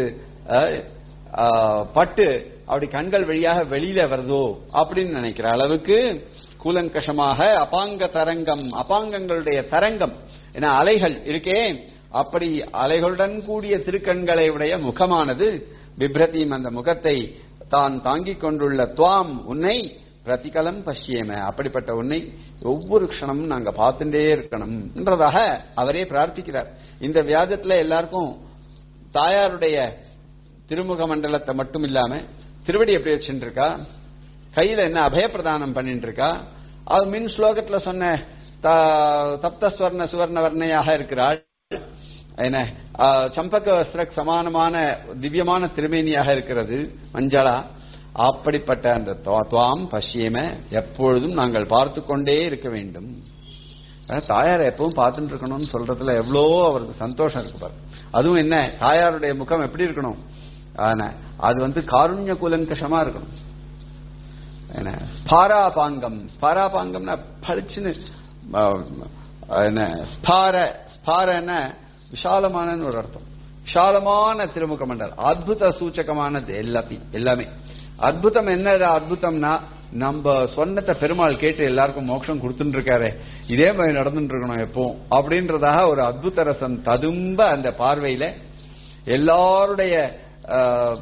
பட்டு அப்படி கண்கள் வழியாக வெளியில வருதோ அப்படின்னு நினைக்கிற அளவுக்கு கூலங்கஷமாக அபாங்க தரங்கம் அபாங்கங்களுடைய தரங்கம் என அலைகள் இருக்கே அப்படி அலைகளுடன் கூடிய திருக்கண்களை உடைய முகமானது பிப்ரதீம் அந்த முகத்தை தான் தாங்கிக் கொண்டுள்ள துவாம் உன்னை பிரதிகலம் பஷ்யேம அப்படிப்பட்ட உன்னை ஒவ்வொரு க்ஷணமும் நாங்க பார்த்துட்டே இருக்கணும் என்றதாக அவரே பிரார்த்திக்கிறார் இந்த வியாஜத்துல எல்லாருக்கும் தாயாருடைய திருமுக மண்டலத்தை மட்டும் இல்லாம திருவடி எப்படி வச்சுட்டு இருக்கா கையில என்ன அபயப்பிரதானம் பண்ணிட்டு இருக்கா அது மின் ஸ்லோகத்துல சொன்ன தப்த சுவர்ண சுவர்ண வர்ணையாக இருக்கிறாள் என்ன சம்பக வஸ்திரக் சமானமான திவ்யமான திருமேனியாக இருக்கிறது மஞ்சளா அப்படிப்பட்ட அந்த துவாம் பஷ்யம எப்பொழுதும் நாங்கள் பார்த்து கொண்டே இருக்க வேண்டும் தாயாரை எப்பவும் பார்த்துட்டு இருக்கணும்னு சொல்றதுல எவ்வளோ அவருக்கு சந்தோஷம் இருக்கு பாரு அதுவும் என்ன தாயாருடைய முகம் எப்படி இருக்கணும் ஆனா அது வந்து காருண்ய குலங்கஷமா இருக்கணும் என்ன ஸ்பாராபாங்கம் ஸ்பாராபாங்கம்னா பளிச்சுன்னு என்ன ஸ்பார ஸ்பாரன விஷாலமான ஒரு அர்த்தம் விஷாலமான திருமுக மண்டலம் அத்புத சூச்சகமானது எல்லாத்தையும் எல்லாமே அற்புதம் என்ன அற்புதம்னா நம்ம சொன்னத்தை பெருமாள் கேட்டு எல்லாருக்கும் மோட்சம் கொடுத்துட்டு இருக்காரு இதே மாதிரி நடந்துட்டு இருக்கணும் எப்பவும் அப்படின்றதாக ஒரு அத்புத ரசம் ததும்ப அந்த பார்வையில எல்லாருடைய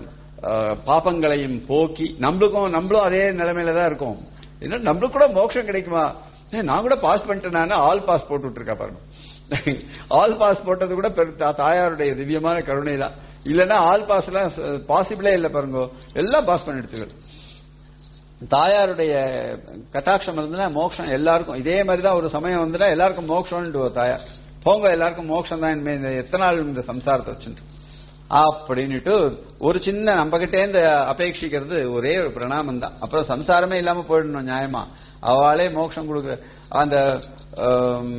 அஹ், பாபங்களையும் போக்கி நம்மளுக்கும் நம்மளும் அதே நிலைமையில தான் இருக்கோம் என்ன நம்மளுக்கு கூட மோட்சம் கிடைக்குமா ஏய், நான் கூட பாஸ் பண்ணிட்டேன் ஆல் பாஸ் போட்டு விட்டுருக்கா பாருங்க ஆல் பாஸ் போட்டது கூட பெரு- தா- தாயாருடைய திவ்யமான கருணை தான் இல்லைன்னா ஆல் பாஸ் எல்லாம் பாசிபிளே இல்லை பாருங்க எல்லாம் பாஸ் பண்ணி எடுத்துக்கிறது தாயாருடைய கட்டாட்சம் இருந்ததுன்னா மோட்சம் எல்லாருக்கும் இதே மாதிரி தான் ஒரு சமயம் வந்துன்னா எல்லாருக்கும் மோட்சம்னு தாயார் போங்க எல்லாருக்கும் மோட்சம் தான் இனிமே இந்த எத்தனை நாள் இந்த சம்சாரத்தை வச்சுட்டு அப்படின்னுட்டு ஒரு சின்ன நம்ம கிட்டே இந்த அபேட்சிக்கிறது ஒரே ஒரு பிரணாமம் தான் அப்புறம் சம்சாரமே இல்லாம போயிடணும் நியாயமா அவளே மோட்சம் கொடுக்க அந்த ஆம்,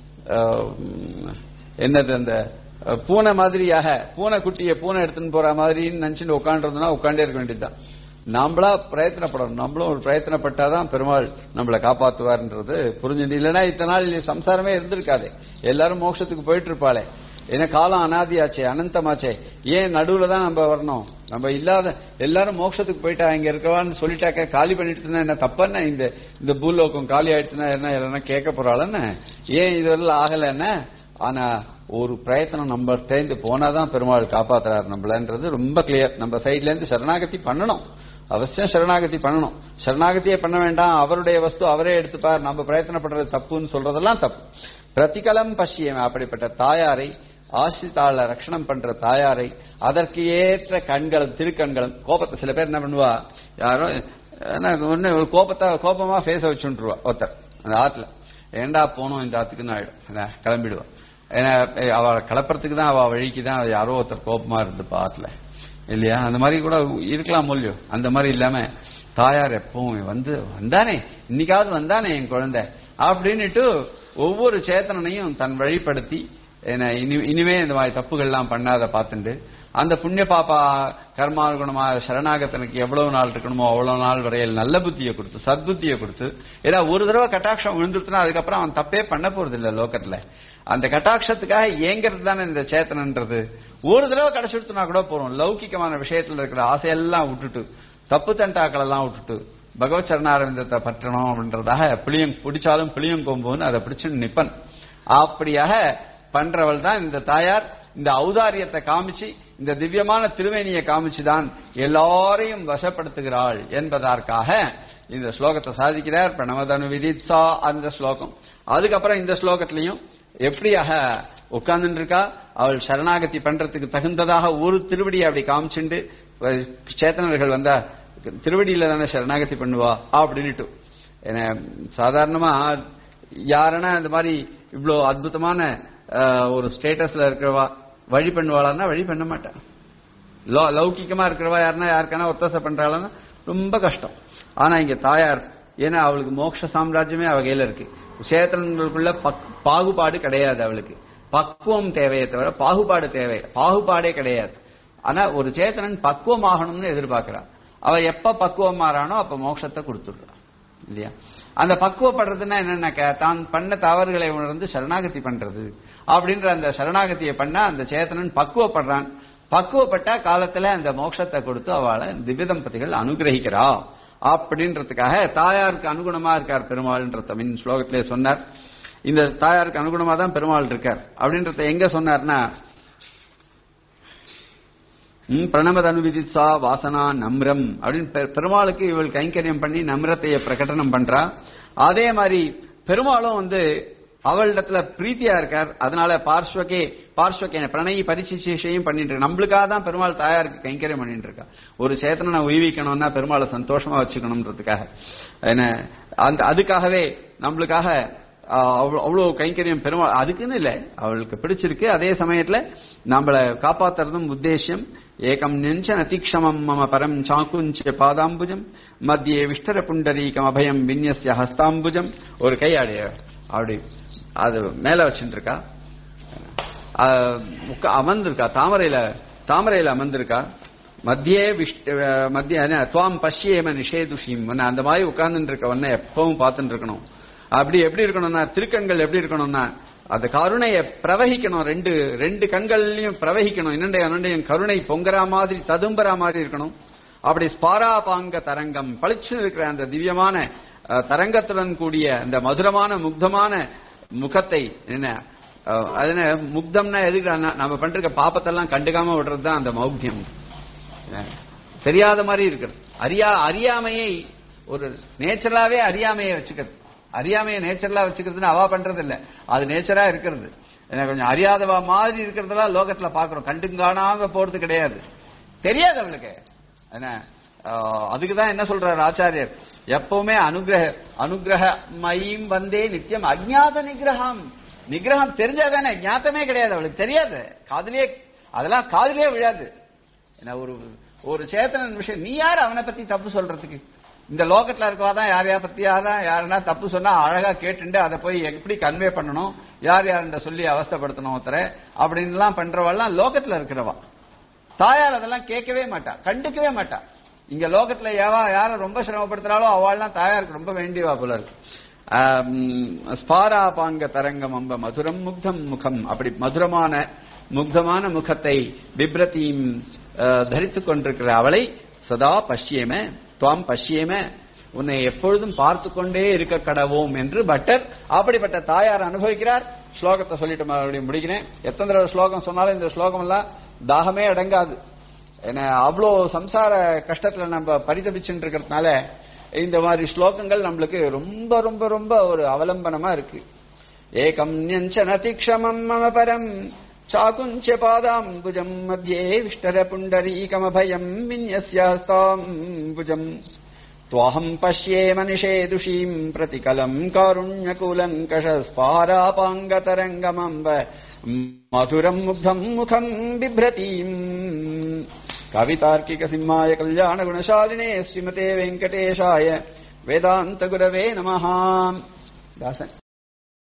ஆம், என்னது அந்த அஹ், பூனை மாதிரியாக பூனை குட்டியை பூனை எடுத்துன்னு போற மாதிரின்னு நினைச்சுட்டு உட்காந்துருந்தோம்னா உட்காண்டே இருக்க வேண்டியதுதான் நம்மளா பிரயத்தனப்படணும் நம்மளும் ஒரு பிரயத்தனப்பட்டாதான் பெருமாள் நம்மளை காப்பாத்துவார்ன்றது புரிஞ்சு இல்லைன்னா இத்தனை நாள் சம்சாரமே இருந்திருக்காதே எல்லாரும் மோட்சத்துக்கு போயிட்டு இருப்பாளே ஏன்னா காலம் அனாதியாச்சே அனந்தமாச்சே ஏன் நடுவுல தான் நம்ம வரணும் நம்ம இல்லாத எல்லாரும் மோட்சத்துக்கு போயிட்டா இங்க இருக்கவான்னு சொல்லிட்டாக்க காலி பண்ணிட்டு இருந்தா என்ன தப்பன்னா இந்த இந்த பூலோகம் காலி ஆயிடுச்சுன்னா என்ன எல்லாம் கேட்க போறாளன்னு ஏன் இதெல்லாம் ஆகலைன்னா ஆனா ஒரு பிரயத்தனம் நம்ம தேர்ந்து போனாதான் பெருமாள் காப்பாத்துறாரு நம்மளன்றது ரொம்ப கிளியர் நம்ம சைட்ல இருந்து சரணாகதி பண்ணணும் அவசியம் சரணாகதி பண்ணணும் சரணாகதியே பண்ண வேண்டாம் அவருடைய வஸ்து அவரே எடுத்துப்பார் நம்ம பிரயத்தனப்படுறது தப்புன்னு சொல்றதெல்லாம் தப்பு பிரதிகலம் பசியம் அப்படிப்பட்ட தாயாரை ஆசிரித்தாள ரட்சணம் பண்ற தாயாரை அதற்கு ஏற்ற கண்களும் திருக்கண்களும் கோபத்தை சில பேர் என்ன பண்ணுவா யாரோ என்ன ஒண்ணு ஒரு கோபத்தை கோபமா ஃபேஸ வச்சுருவா ஒருத்தர் அந்த ஆத்துல ஏண்டா போனோம் இந்த ஆத்துக்குன்னு ஆயிடும் என்ன, கிளம்பிடுவா ஏன்னா ஏய், அவ கிளப்புறதுக்கு தான் அவ வழிக்கு தான் யாரோ ஒருத்தர் கோபமா இருந்துப்பா ஆத்துல இல்லையா அந்த மாதிரி கூட இருக்கலாம் மூலியம் அந்த மாதிரி இல்லாம தாயார் எப்பவும் வந்து வந்தானே இன்னைக்காவது வந்தானே என் குழந்தை அப்படின்னுட்டு ஒவ்வொரு சேத்தனையும் தன் வழிப்படுத்தி என்ன இனி- இனிமே இந்த மாதிரி தப்புகள்லாம் பண்ணாத பார்த்துண்டு அந்த புண்ணிய பாப்பா கர்மானுகுணமா சரணாகத்தனுக்கு எவ்வளவு நாள் இருக்கணுமோ அவ்வளவு நாள் வரையில் நல்ல புத்தியை கொடுத்து சத்புத்தியை கொடுத்து ஏன்னா ஒரு தடவை கட்டாட்சம் விழுந்துருச்சுன்னா அதுக்கப்புறம் அவன் தப்பே பண்ண போறது இல்ல லோகத்துல அந்த கட்டாட்சத்துக்காக ஏங்கிறது தானே இந்த சேத்தனன்றது ஒரு தடவை கிடைச்சிடுத்துனா கூட போறோம் லௌகிகமான விஷயத்துல இருக்கிற ஆசையெல்லாம் விட்டுட்டு தப்பு தண்டாக்கள் எல்லாம் விட்டுட்டு பகவத் சரணாரவிந்தத்தை பற்றணும் அப்படின்றதாக புளியம் பிடிச்சாலும் புளியங்கொம்புன்னு அதை பிடிச்சு நிப்பன் அப்படியாக பண்றவள் தான் இந்த தாயார் இந்த ஔதாரியத்தை காமிச்சு இந்த திவ்யமான திருவேணியை காமிச்சுதான் எல்லாரையும் வசப்படுத்துகிறாள் என்பதற்காக இந்த ஸ்லோகத்தை சாதிக்கிறார் பிரணவதனு விதித்சா அந்த ஸ்லோகம் அதுக்கப்புறம் இந்த ஸ்லோகத்திலையும் எப்படியாக உட்கார்ந்துட்டு இருக்கா அவள் சரணாகதி பண்றதுக்கு தகுந்ததாக ஒரு திருவடியை அப்படி காமிச்சுண்டு அஹ், சேத்தனர்கள் வந்தா திருவடியில தானே சரணாகதி பண்ணுவா அப்படின்னுட்டு ஏன்னா சாதாரணமா யாருன்னா இந்த மாதிரி இவ்வளோ அற்புதமான அஹ், ஒரு ஸ்டேட்டஸ்ல இருக்கிறவா வழி பண்ணுவாளான்னா வழி பண்ண மாட்டா லௌ லௌகிக்கமா இருக்கிறவா யாருன்னா யாருக்கான ஒத்தாசை பண்றாளான்னா ரொம்ப கஷ்டம் ஆனா இங்க தாயார் ஏன்னா அவளுக்கு மோட்ச சாம்ராஜ்யமே அவ கையில இருக்கு சேத்தனங்களுக்குள்ள பக்- பாகுபாடு கிடையாது அவளுக்கு பக்குவம் தேவையே தவிர பாகுபாடு தேவை பாகுபாடே கிடையாது ஆனா ஒரு சேத்தனன் பக்குவம் ஆகணும்னு எதிர்பார்க்கிறா அவ எப்ப பக்குவம் மாறானோ அப்ப மோட்சத்தை கொடுத்துடுறா இல்லையா அந்த பக்குவப்படுறதுன்னா என்னன்னாக்க தான் பண்ண தவறுகளை உணர்ந்து சரணாகதி பண்றது அப்படின்ற அந்த சரணாகதியை பண்ணா அந்த சேத்தனன் பக்குவப்படுறான் பக்குவப்பட்டா காலத்துல அந்த மோட்சத்தை கொடுத்து அவளை திவ்ய தம்பதிகள் அனுகிரகிக்கிறா அப்படின்றதுக்காக தாயாருக்கு அனுகுணமா இருக்கார் பெருமாள்ன்ற தமிழ் ஸ்லோகத்திலே சொன்னார் இந்த தாயாருக்கு அனுகுணமா தான் பெருமாள் இருக்கார் அப்படின்றத எங்க சொன்னார்னா ம், பிரணமத அனுவிதித்சா வாசனா நம்ரம் அப்படின்னு பெ- பெருமாளுக்கு இவள் கைங்கரியம் பண்ணி நம்ரத்தைய பிரகடனம் பண்றா அதே மாதிரி பெருமாளும் வந்து அவளிடத்துல பிரீத்தியா இருக்கார் அதனால பார்ஸ்வகே பார்ஸ்வகே பிரணயி பரிசிசேஷையும் பண்ணிட்டு இருக்கு நம்மளுக்காக தான் பெருமாள் தாயாருக்கு கைங்கரியம் பண்ணிட்டு இருக்கா ஒரு சேத்தனை உய்விக்கணும்னா பெருமாளை சந்தோஷமா வச்சுக்கணும்ன்றதுக்காக என்ன அந்த அதுக்காகவே நம்மளுக்காக ஆஹ் அவ்வளவு அவ்வளவு கைங்கரியம் பெருமாள் அதுக்குன்னு இல்ல அவளுக்கு பிடிச்சிருக்கு அதே சமயத்துல நம்மள காப்பாத்துறதும் உத்தேசியம் ஏகம் நெஞ்ச நதிக்ஷமம் மம பரம் சாக்குஞ்ச பாதாம்புஜம் மத்தியே விஷ்டர புண்டரீகம் அபயம் விநியஸ்ய ஹஸ்தாம்புஜம் ஒரு கையாடி அப்படி அது மேல வச்சுட்டு இருக்கா ஆஹ் உக்க- அமர்ந்திருக்கா தாமரையில தாமரையில அமர்ந்திருக்கா மத்தியே விஷ்ட மத்திய என்ன, துவாம் பஷ்யேம நிஷேதுஷிம் உன்னை அந்த மாதிரி உட்கார்ந்துட்டு இருக்க உன்னை எப்பவும் பார்த்துட்டு இருக்கணும் அப்படி எப்படி இருக்கணும்னா திருக்கண்கள் எப்படி இருக்கணும்னா அந்த கருணையை பிரவகிக்கணும் ரெண்டு ரெண்டு கண்கள்லயும் பிரவகிக்கணும் இன்னண்டைய அனண்டையும் கருணை பொங்குற மாதிரி ததும்புற மாதிரி இருக்கணும் அப்படி ஸ்பாராபாங்க தரங்கம் பளிச்சு இருக்கிற அந்த திவ்யமான அஹ், தரங்கத்துடன் கூடிய அந்த மதுரமான முக்தமான முகத்தை என்ன அஹ், அது என்ன முக்தம்னா எதுக்கு நம்ம பண்ற பாப்பத்தெல்லாம் கண்டுக்காம விடுறது தான் அந்த மௌக்தியம் தெரியாத மாதிரி இருக்கிறது அறியா அறியாமையை ஒரு நேச்சுரலாவே அறியாமையை வச்சுக்கிறது அறியாமையை நேச்சுரலா வச்சுக்கிறதுன்னு அவா பண்றது இல்ல அது நேச்சரா இருக்கிறது எனக்கு கொஞ்சம் அறியாதவா மாதிரி இருக்கிறதெல்லாம் லோகத்துல பாக்குறோம் கண்டும் காணாம போறது கிடையாது தெரியாது அவளுக்கு என்ன ஆஹ், அதுக்குதான் என்ன சொல்றாரு ஆச்சாரியர் எப்பவுமே அனுகிரக அனுகிரக மயம் வந்தே நித்தியம் அஜ்ஞாத நிகிரகம் நிகிரகம் தெரிஞ்சாதானே ஞாத்தமே கிடையாது அவளுக்கு தெரியாது காதுலயே அதெல்லாம் காதுலயே விழாது என்ன ஒரு ஒரு சேத்தனன் விஷயம் நீ யார் அவனை பத்தி தப்பு சொல்றதுக்கு இந்த லோகத்துல இருக்கவாதான் யார் யார் பத்தி யாரா யாருன்னா தப்பு சொன்னா அழகா கேட்டுண்டு அதை போய் எப்படி கன்வே பண்ணணும் யார் யாருன்ற சொல்லி அவஸ்தைப்படுத்தணும் ஒருத்தரை அப்படின்லாம் பண்றவெல்லாம் லோகத்துல இருக்கிறவா தாயார் அதெல்லாம் கேட்கவே மாட்டா கண்டுக்கவே மாட்டா இங்க லோகத்துல யாவா யார ரொம்ப சிரமப்படுத்துறாளோ அவள்லாம் தாயாருக்கு ரொம்ப வேண்டியவா போல இருக்கு ஆம், ஸ்பாராபாங்க தரங்கம் அம்ப மதுரம் முக்தம் முகம் அப்படி மதுரமான முக்தமான முகத்தை பிப்ரதியும் தரித்துக் கொண்டிருக்கிற அவளை சதா பஷ்யேம துவாம் பஷ்யேம உன்னை எப்பொழுதும் பார்த்து கொண்டே இருக்க கடவோம் என்று பட்டர் அப்படிப்பட்ட தாயார் அனுபவிக்கிறார் ஸ்லோகத்தை சொல்லிட்டு மறுபடியும் முடிக்கிறேன் எத்தனை தடவை ஸ்லோகம் சொன்னாலும் இந்த ஸ்லோகம் எல்லாம் தாகமே அடங்காது ஏன்னா அவ்வளோ சம்சார கஷ்டத்துல நம்ம பரிதபிச்சுட்டு இருக்கிறதுனால இந்த மாதிரி ஸ்லோகங்கள் நம்மளுக்கு ரொம்ப ரொம்ப ரொம்ப ஒரு அவலம்பனமா இருக்கு ஏகம் ஞஞ்சன திக்ஷமம் மம பரம் சாகுஞ்ச பாதாம்புஜம் மத்தியே விஷ்டர புண்டரீகமபயம் விநியஸ்யாஸ்தாம்புஜம் त्वाहम् पश्ये मनिषेदुषीम् प्रतिकलम् कारुण्यकुलङ्कषस्पारापाङ्गतरङ्गमम्ब मधुरम् मुग्धम् मुखम् बिभ्रतीम् कवितार्किकसिंहाय कल्याणगुणशालिने श्रीमते वेङ्कटेशाय वेदान्तगुरवे नमः दासन्